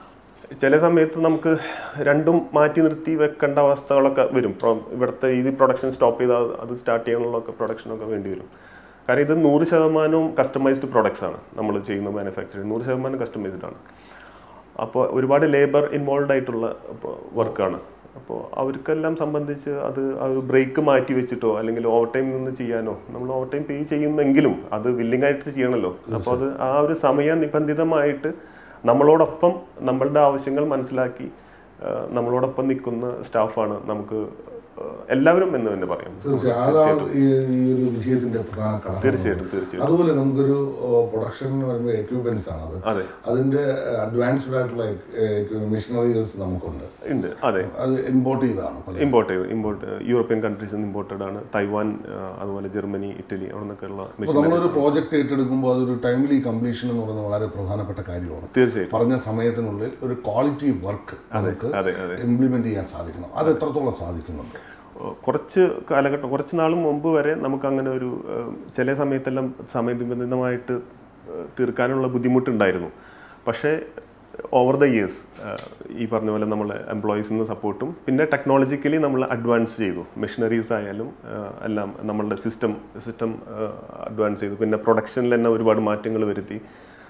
B: ചില സമയത്ത് നമുക്ക് രണ്ടും മാറ്റി നിർത്തി വെക്കേണ്ട അവസ്ഥകളൊക്കെ വരും പ്രൊ- ഇവിടുത്തെ ഈ പ്രൊഡക്ഷൻ സ്റ്റോപ്പ് ചെയ്താൽ അത് സ്റ്റാർട്ട് ചെയ്യാനുള്ളൊക്കെ പ്രൊഡക്ഷനൊക്കെ വേണ്ടി വരും കാരണം ഇത് നൂറ് ശതമാനവും കസ്റ്റമൈസ്ഡ് പ്രൊഡക്ട്സ് ആണ് നമ്മൾ ചെയ്യുന്ന മാനുഫാക്ചറിങ് നൂറ് ശതമാനം കസ്റ്റമൈസ്ഡ് ആണ് അപ്പോൾ ഒരുപാട് ലേബർ ഇൻവോൾവ് ആയിട്ടുള്ള വർക്കാണ് അപ്പോൾ അവർക്കെല്ലാം സംബന്ധിച്ച് അത് ആ ഒരു ബ്രേക്ക് മാറ്റി വെച്ചിട്ടോ അല്ലെങ്കിൽ ഓവർ ടൈം നിന്ന് ചെയ്യാനോ നമ്മൾ ഓവർ ടൈം പേ ചെയ്യുമെങ്കിലും അത് വില്ലിംഗ് ആയിട്ട് ചെയ്യണമല്ലോ അപ്പോൾ അത് ആ ഒരു സമയനിബന്ധിതമായിട്ട് നമ്മളോടൊപ്പം നമ്മളുടെ ആവശ്യങ്ങൾ മനസ്സിലാക്കി ആ, നമ്മളോടൊപ്പം നിൽക്കുന്ന സ്റ്റാഫാണ് നമുക്ക് ആ, എല്ലാവരും എന്ന് തന്നെ പറയാം
A: തീർച്ചയായും അതാണ് ഈ ഈ ഒരു വിജയത്തിന്റെ പ്രധാന ഘടകം
B: തീർച്ചയായിട്ടും തീർച്ചയായിട്ടും
A: അതുപോലെ നമുക്കൊരു പ്രൊഡക്ഷൻ വരുമ്പോൾ എക്യുപ്മെന്റ്സ് ആണ് അത്
B: അതെ
A: അതിന്റെ അഡ്വാൻസ്ഡ് ആയിട്ടുള്ള മെഷീനറീസ് നമുക്കുണ്ട്
B: ഉണ്ട് അതെ
A: അത് ഇമ്പോർട്ട് ചെയ്താണ് പലരും.
B: ഇമ്പോർട്ട് ചെയ്ത് ഇമ്പോർട്ട് യൂറോപ്യൻ കൺട്രീസിൽ നിന്ന് ഇമ്പോർട്ടഡ് ആണ് തൈവാൻ ആ, അതുപോലെ ജർമ്മനി ഇറ്റലി അവിടെ നിന്നൊക്കെയുള്ള
A: അപ്പോൾ
B: മെഷീൻ
A: നമ്മളൊരു പ്രോജക്റ്റ് ഏറ്റെടുക്കുമ്പോൾ അതൊരു ടൈംലി കംപ്ലീഷൻ എന്ന് പറയുന്നത് വളരെ പ്രധാനപ്പെട്ട കാര്യമാണ്
B: തീർച്ചയായിട്ടും
A: പറഞ്ഞ സമയത്തിനുള്ളിൽ ഒരു ക്വാളിറ്റി വർക്ക് നമുക്ക്
B: അതെ അതെ
A: ഇംപ്ലിമെന്റ് ചെയ്യാൻ സാധിക്കണം അത് എത്രത്തോളം സാധിക്കുന്നുണ്ട്
B: കുറച്ച് കാലഘട്ടം കുറച്ച് നാൾ മുമ്പ് വരെ നമുക്ക് അങ്ങനെ ഒരു ഏഹ്, ചില സമയത്തെല്ലാം സമയബന്ധിതമായിട്ട് ഏഹ്, തീർക്കാനുള്ള ബുദ്ധിമുട്ടുണ്ടായിരുന്നു പക്ഷേ ഓവർ ദ ഇയേഴ്സ് ഈ പറഞ്ഞ പോലെ നമ്മൾ എംപ്ലോയീസിൽ നിന്ന് സപ്പോർട്ടും പിന്നെ ടെക്നോളജിക്കലി നമ്മൾ അഡ്വാൻസ് ചെയ്തു മെഷീനറീസ് ആയാലും ഏഹ്, എല്ലാം നമ്മളുടെ സിസ്റ്റം സിസ്റ്റം അഡ്വാൻസ് ചെയ്തു പിന്നെ പ്രൊഡക്ഷനിൽ തന്നെ ഒരുപാട് മാറ്റങ്ങൾ വരുത്തി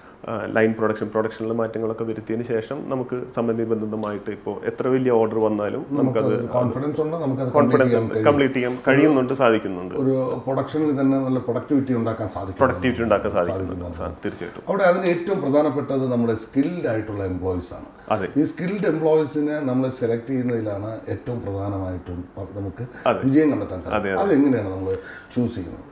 B: ലൈൻ പ്രൊഡക്ഷൻ പ്രൊഡക്ഷനിലെ മാറ്റങ്ങളൊക്കെ വരുത്തിയതിന് ശേഷം നമുക്ക് സംബന്ധിബന്ധമായിട്ട് ഇപ്പോൾ എത്ര വലിയ ഓർഡർ വന്നാലും നമുക്കത്
A: കോൺഫിഡൻസ് ഉണ്ട് നമുക്കത്
B: കോൺഫിഡൻസ്
A: complete ചെയ്യാൻ
B: കംപ്ലീറ്റ് ചെയ്യാൻ കഴിയുന്നുണ്ട് സാധിക്കുന്നുണ്ട്
A: ഒരു പ്രൊഡക്ഷനിൽ തന്നെ നല്ല പ്രൊഡക്ടിവിറ്റി ഉണ്ടാക്കാൻ സാധിക്കും
B: പ്രൊഡക്ടിവിറ്റി ഉണ്ടാക്കാൻ സാധിക്കുന്നുണ്ട് സാ- തീർച്ചയായിട്ടും
A: അവിടെ അതിന് ഏറ്റവും പ്രധാനപ്പെട്ടത് നമ്മുടെ സ്കിൽഡ് ആയിട്ടുള്ള എംപ്ലോയീസ് ആണ്
B: അതെ
A: ഈ സ്കിൽഡ് എംപ്ലോയീസിനെ നമ്മൾ സെലക്ട് ചെയ്യുന്നതിലാണ് ഏറ്റവും പ്രധാനമായിട്ടും നമുക്ക് വിജയം കണ്ടെത്താൻ സാധിക്കും അതെങ്ങനെയാണ് നമ്മൾ ചൂസ് ചെയ്യുന്നത്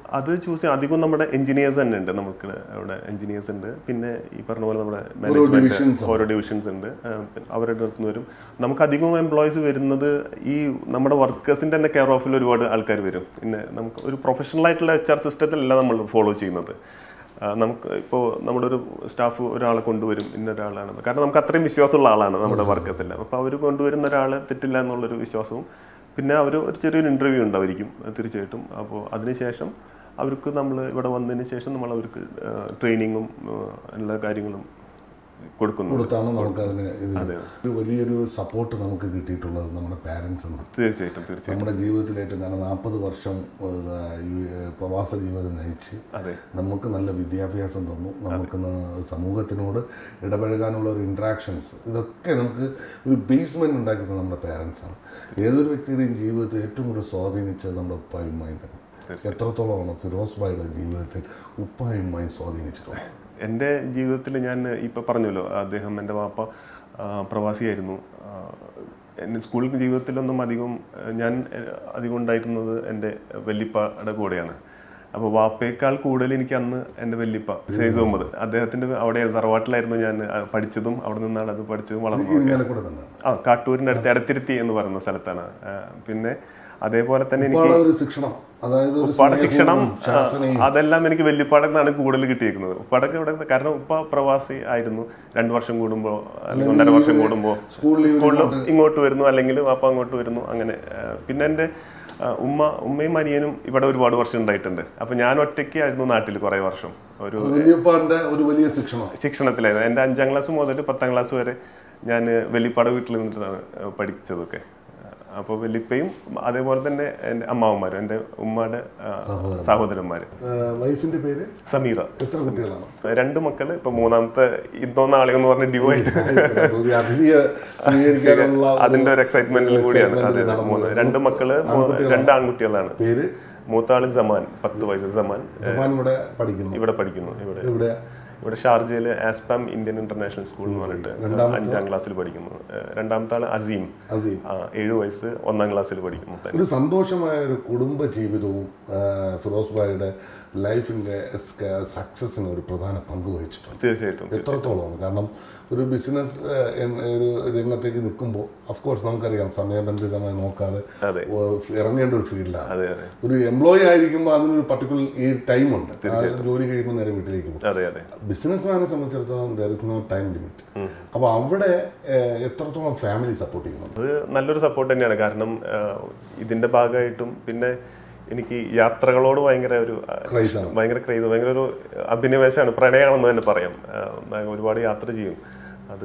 B: അത് ചൂസ് ചെയ്യാൻ അധികം നമ്മുടെ എഞ്ചിനീയേഴ്സ് തന്നെ ഉണ്ട് നമുക്ക് അവിടെ എഞ്ചിനീയേഴ്സ് ഉണ്ട് പിന്നെ ഈ പറഞ്ഞ പോലെ നമ്മുടെ മാനേജ്മെന്റ് ഓരോ ഡിവിഷൻസ് ഉണ്ട് ആ, പിന്നെ അവരുടെ അടുത്ത് നിന്ന് വരും നമുക്ക് അധികം എംപ്ലോയീസ് വരുന്നത് ഈ നമ്മുടെ വർക്കേഴ്സിന്റെ തന്നെ കെയർ ഓഫിൽ ഒരുപാട് ആൾക്കാർ വരും പിന്നെ നമുക്ക് ഒരു പ്രൊഫഷണൽ ആയിട്ടുള്ള എച്ച് ആർ സിസ്റ്റത്തിലല്ല നമ്മൾ ഫോളോ ചെയ്യുന്നത് ആ, നമുക്ക് ഇപ്പോൾ നമ്മുടെ ഒരു സ്റ്റാഫ് ഒരാളെ കൊണ്ടുവരും ഇന്ന ഒരാളാണ് കാരണം നമുക്ക് അത്രയും വിശ്വാസമുള്ള ആളാണ് നമ്മുടെ വർക്കേഴ്സ് എല്ലാം അപ്പോൾ അവർ കൊണ്ടുവരുന്ന ഒരാൾ തെറ്റില്ല എന്നുള്ളൊരു വിശ്വാസവും പിന്നെ അവർ ഒരു ചെറിയൊരു ഇൻ്റർവ്യൂ ഉണ്ടായിരിക്കും തീർച്ചയായിട്ടും അപ്പോൾ അതിനുശേഷം അവർക്ക് നമ്മൾ ഇവിടെ വന്നതിന് ശേഷം നമ്മൾ അവർക്ക് ട്രെയിനിങ്ങും എല്ലാ കാര്യങ്ങളും കൊടുക്കുന്നു
A: കൊടുത്താണ് നമുക്കതിന് ഇത് ഒരു വലിയൊരു സപ്പോർട്ട് നമുക്ക് കിട്ടിയിട്ടുള്ളത് നമ്മുടെ പാരൻസ് ആണ്
B: തീർച്ചയായിട്ടും തീർച്ചയായിട്ടും
A: നമ്മുടെ ജീവിതത്തിലേറ്റവും കാരണം നാൽപ്പത് വർഷം ഏഹ്, ഈ പ്രവാസ ജീവിതം നയിച്ച്
B: അതെ
A: നമുക്ക് നല്ല വിദ്യാഭ്യാസം തന്നു നമുക്ക് ന- സമൂഹത്തിനോട് ഇടപഴകാനുള്ള ഒരു ഇൻട്രാക്ഷൻസ് ഇതൊക്കെ നമുക്ക് ഒരു ബേസ്മെന്റ് ഉണ്ടാക്കുന്നത് നമ്മുടെ parents ആണ് ഏതൊരു വ്യക്തിയുടെയും ജീവിതത്തിൽ ഏറ്റവും കൂടുതൽ സ്വാധീനിച്ചത് നമ്മുടെ ഉപ്പായും ഉമ്മയും തന്നെ എത്രത്തോളമാണ് ഫിറോസ് ഭായിയുടെ ജീവിതത്തിൽ ഉപ്പായും ഉമ്മയും സ്വാധീനിച്ചിട്ടുള്ളത്
B: എൻ്റെ ജീവിതത്തിൽ ഞാൻ ഇപ്പോൾ പറഞ്ഞല്ലോ അദ്ദേഹം എൻ്റെ വാപ്പ ആ, പ്രവാസിയായിരുന്നു ആ, എൻ്റെ സ്കൂൾ ജീവിതത്തിലൊന്നും അധികം ആ, ഞാൻ ആ, അധികം ഉണ്ടായിരുന്നത് എൻ്റെ വല്യപ്പയുടെ കൂടെയാണ് അപ്പോൾ വാപ്പയേക്കാൾ കൂടുതൽ എനിക്ക് അന്ന് എൻ്റെ വല്യപ്പ സെയ്ദ് മുഹമ്മദ് അദ്ദേഹത്തിൻ്റെ അവിടെ തറവാട്ടിലായിരുന്നു ഞാൻ ആ, പഠിച്ചതും അവിടെ നിന്നാണ് അത് പഠിച്ചതും വളർന്നതും
A: ഇങ്ങനെ കൂടെ തന്നെ
B: ആ കാട്ടൂരിൻ്റെ അടുത്ത് എടത്തിരുത്തി എന്ന് പറയുന്ന സ്ഥലത്താണ് ആ, പിന്നെ അതേപോലെ തന്നെ എനിക്ക്
A: ഉപ്പാടെ ഒരു ശിക്ഷണം അതായത് ഒരു
B: ഉപ്പാടെ ശിക്ഷണം
A: സ്നേഹവും ശാസനയും
B: ആ, അതെല്ലാം എനിക്ക് വല്യപ്പാടെ നിന്നാണ് കൂടുതൽ കിട്ടിയിരിക്കുന്നത് ഉപ്പാടൊക്കെ ഇവിടെ കാരണം ഉപ്പ പ്രവാസി ആയിരുന്നു രണ്ടു വർഷം കൂടുമ്പോൾ അല്ലെങ്കിൽ ഒന്നര വർഷം കൂടുമ്പോൾ
A: സ്കൂളിൽ
B: സ്കൂളിൽ ഇങ്ങോട്ട് വരുന്നു അല്ലെങ്കിൽ വാപ്പ അങ്ങോട്ട് വരുന്നു അങ്ങനെ ആ, പിന്നെ എൻ്റെ ആ, ഉമ്മ ഉമ്മയും അനിയനും ഇവിടെ ഒരുപാട് വർഷം ഉണ്ടായിട്ടുണ്ട് അപ്പൊ ഞാൻ ഒറ്റയ്ക്കായിരുന്നു നാട്ടിൽ കുറേ വർഷം ഒരു
A: വലിയപ്പാന്റെ ഒരു വലിയ ശിക്ഷണം
B: ശിക്ഷണത്തിലായിരുന്നു എൻ്റെ അഞ്ചാം ക്ലാസ് മുതൽ പത്താം ക്ലാസ് വരെ ഞാൻ വെള്ളിപ്പാട് വീട്ടിൽ നിന്നിട്ടാണ് ആ, പഠിച്ചതൊക്കെ അപ്പോൾ വെല്ലിപ്പയും അതേപോലെ തന്നെ എൻ്റെ അമ്മാവന്മാരും എൻ്റെ ഉമ്മയുടെ ആ, സഹോദരന്മാർ
A: വൈഫിന്റെ പേര്
B: സമീറ
A: എത്ര കുട്ടികളാണ്
B: രണ്ട് മക്കള് ഇപ്പൊ മൂന്നാമത്തെ ഇന്നോ നാളെയോ എന്ന് പറഞ്ഞ ഡ്യൂ ആയിട്ട്
A: ഒരു അതിഥിയെ സ്വീകരിക്കാനുള്ള
B: അതിന്റെ ഒരു എക്സൈറ്റ്മെന്റിൽ കൂടിയാണ് അതെ അതെ. മൂന്ന് രണ്ട് മക്കള് മൂ- രണ്ട് ആൺകുട്ടികളാണ്
A: പേര്
B: മൂത്താള് ജമാൻ പത്ത് വയസ്സ് ജമാൻ
A: ജപ്പാൻ ഇവിടെ പഠിക്കുന്നു
B: ഇവിടെ പഠിക്കുന്നു ഇവിടെ
A: ഇവിടെ
B: ഇവിടെ ഷാർജയില് ആസ്പാം ഇന്ത്യൻ ഇന്റർനാഷണൽ സ്കൂൾ എന്ന് പറഞ്ഞിട്ട് അഞ്ചാം ക്ലാസ്സിൽ പഠിക്കുന്നു ഏഹ് രണ്ടാമത്തെ ആള് അസീം
A: അസീം
B: ആ, ഏഴ് വയസ്സ് ഒന്നാം ക്ലാസ്സിൽ പഠിക്കുന്നു
A: ഒരു സന്തോഷമായ ഒരു കുടുംബ ജീവിതവും ആ, ഫിറോസ് ഭായിയുടെ ലൈഫിന്റെ സക്സസിന് ഒരു പ്രധാന പങ്ക് വഹിച്ചിട്ടുണ്ട്
B: തീർച്ചയായിട്ടും
A: എത്രത്തോളം കാരണം ഒരു ബിസിനസ് ഒരു രംഗത്തേക്ക് നിൽക്കുമ്പോൾ അഫ്കോഴ്സ് നമുക്കറിയാം സമയബന്ധിതമായി നോക്കാതെ
B: അതെ.
A: ഓ, ഇറങ്ങേണ്ട ഒരു ഫീൽഡാണ്
B: അതെ അതെ
A: ഒരു എംപ്ലോയി ആയിരിക്കുമ്പോൾ അതിനൊരു പർട്ടിക്കുലർ ഈ ടൈമുണ്ട് ആ ജോലി കഴിയുമ്പോൾ നേരെ വീട്ടിലേക്ക് പോകും
B: അതെ അതെ
A: ബിസിനസ്മാനെ സംബന്ധിച്ചിടത്തോളം there is no time limit അപ്പോൾ അവിടെ ഏഹ്, എത്രത്തോളം ഫാമിലി സപ്പോർട്ട് ചെയ്യുന്നുണ്ട്
B: അത് നല്ലൊരു സപ്പോർട്ട് തന്നെയാണ് കാരണം ആ, ഇതിന്റെ ഭാഗമായിട്ടും പിന്നെ എനിക്ക് യാത്രകളോട് ഭയങ്കര ഒരു ആ,
A: Craze ആണ്.
B: ഭയങ്കര ക്രൈസ് ഭയങ്കര ഒരു അഭിനിവേശമാണ് പ്രണയമാണെന്ന് തന്നെ പറയാം ആ, ഞാൻ ഒരുപാട് യാത്ര ചെയ്യും അത്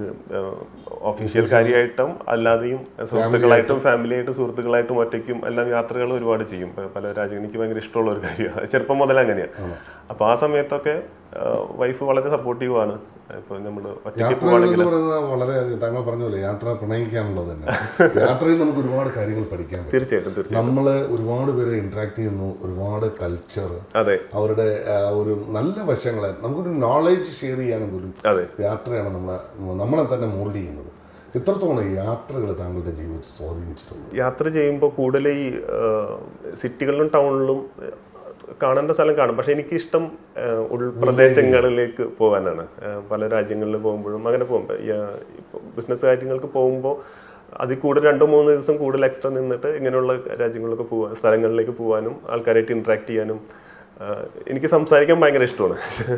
B: ഒഫീഷ്യൽ കാര്യമായിട്ടും അല്ലാതെയും സുഹൃത്തുക്കളായിട്ടും ഫാമിലി ആയിട്ടും സുഹൃത്തുക്കളായിട്ടും ഒറ്റയ്ക്കും എല്ലാം യാത്രകൾ ഒരുപാട് ചെയ്യും പ- പല രാജ്യങ്ങൾ എനിക്ക് ഭയങ്കര ഇഷ്ടമുള്ള ഒരു കാര്യമാണ് ചെറുപ്പം മുതൽ അങ്ങനെയാണ് അപ്പോൾ ആ സമയത്തൊക്കെ വൈഫ് വളരെ സപ്പോർട്ടീവ് ആണ് ഇപ്പോൾ നമ്മൾ ഒറ്റയ്ക്ക്
A: യാത്രകൾ
B: പോവാണെങ്കിൽ
A: എന്ന് പറയുന്നത് വളരെ താങ്കൾ പറഞ്ഞ പോലെ യാത്ര പ്രണയിക്കാനുള്ളത് തന്നെ യാത്രയിൽ നമുക്ക് ഒരുപാട് കാര്യങ്ങൾ പഠിക്കാൻ പറ്റും
B: തീർച്ചയായിട്ടും തീർച്ചയായിട്ടും
A: നമ്മൾ ഒരുപാട് പേരെ ഇന്ററാക്ട് ചെയ്യുന്നു ഒരുപാട് കൾച്ചർ
B: അതെ
A: അവരുടെ ആ, ഒരു നല്ല വശങ്ങളെ നമുക്കൊരു നോളേജ് ഷെയർ ചെയ്യാനും പോലും
B: അതെ
A: യാത്രയാണ് നമ്മളെ നമ്മളെ തന്നെ മോൾഡ് ചെയ്യുന്നത് എത്രത്തോളം യാത്രകൾ താങ്കളുടെ ജീവിതത്തിൽ സ്വാധീനിച്ചിട്ടുണ്ട്
B: യാത്ര ചെയ്യുമ്പോൾ കൂടുതൽ ഈ ആ, സിറ്റികളിലും ടൗണിലും ആ, കാണേണ്ട സ്ഥലം കാണും പക്ഷെ എനിക്കിഷ്ടം ആ, ഉൾപ്രദേശങ്ങളിലേക്ക് പോകാനാണ് ആ, പല രാജ്യങ്ങളിൽ പോകുമ്പോഴും അങ്ങനെ പോകുമ്പോൾ ബിസിനസ് കാര്യങ്ങൾക്ക് പോകുമ്പോൾ അതിൽ കൂടുതൽ രണ്ടോ മൂന്നോ ദിവസം കൂടുതൽ എക്സ്ട്രാ നിന്നിട്ട് ഇങ്ങനെയുള്ള രാജ്യങ്ങളിലൊക്കെ പോകാൻ സ്ഥലങ്ങളിലേക്ക് പോകാനും ആൾക്കാരായിട്ട് ഇൻട്രാക്ട് ചെയ്യാനും ആ, എനിക്ക് സംസാരിക്കാൻ ഭയങ്കര ഇഷ്ടമാണ്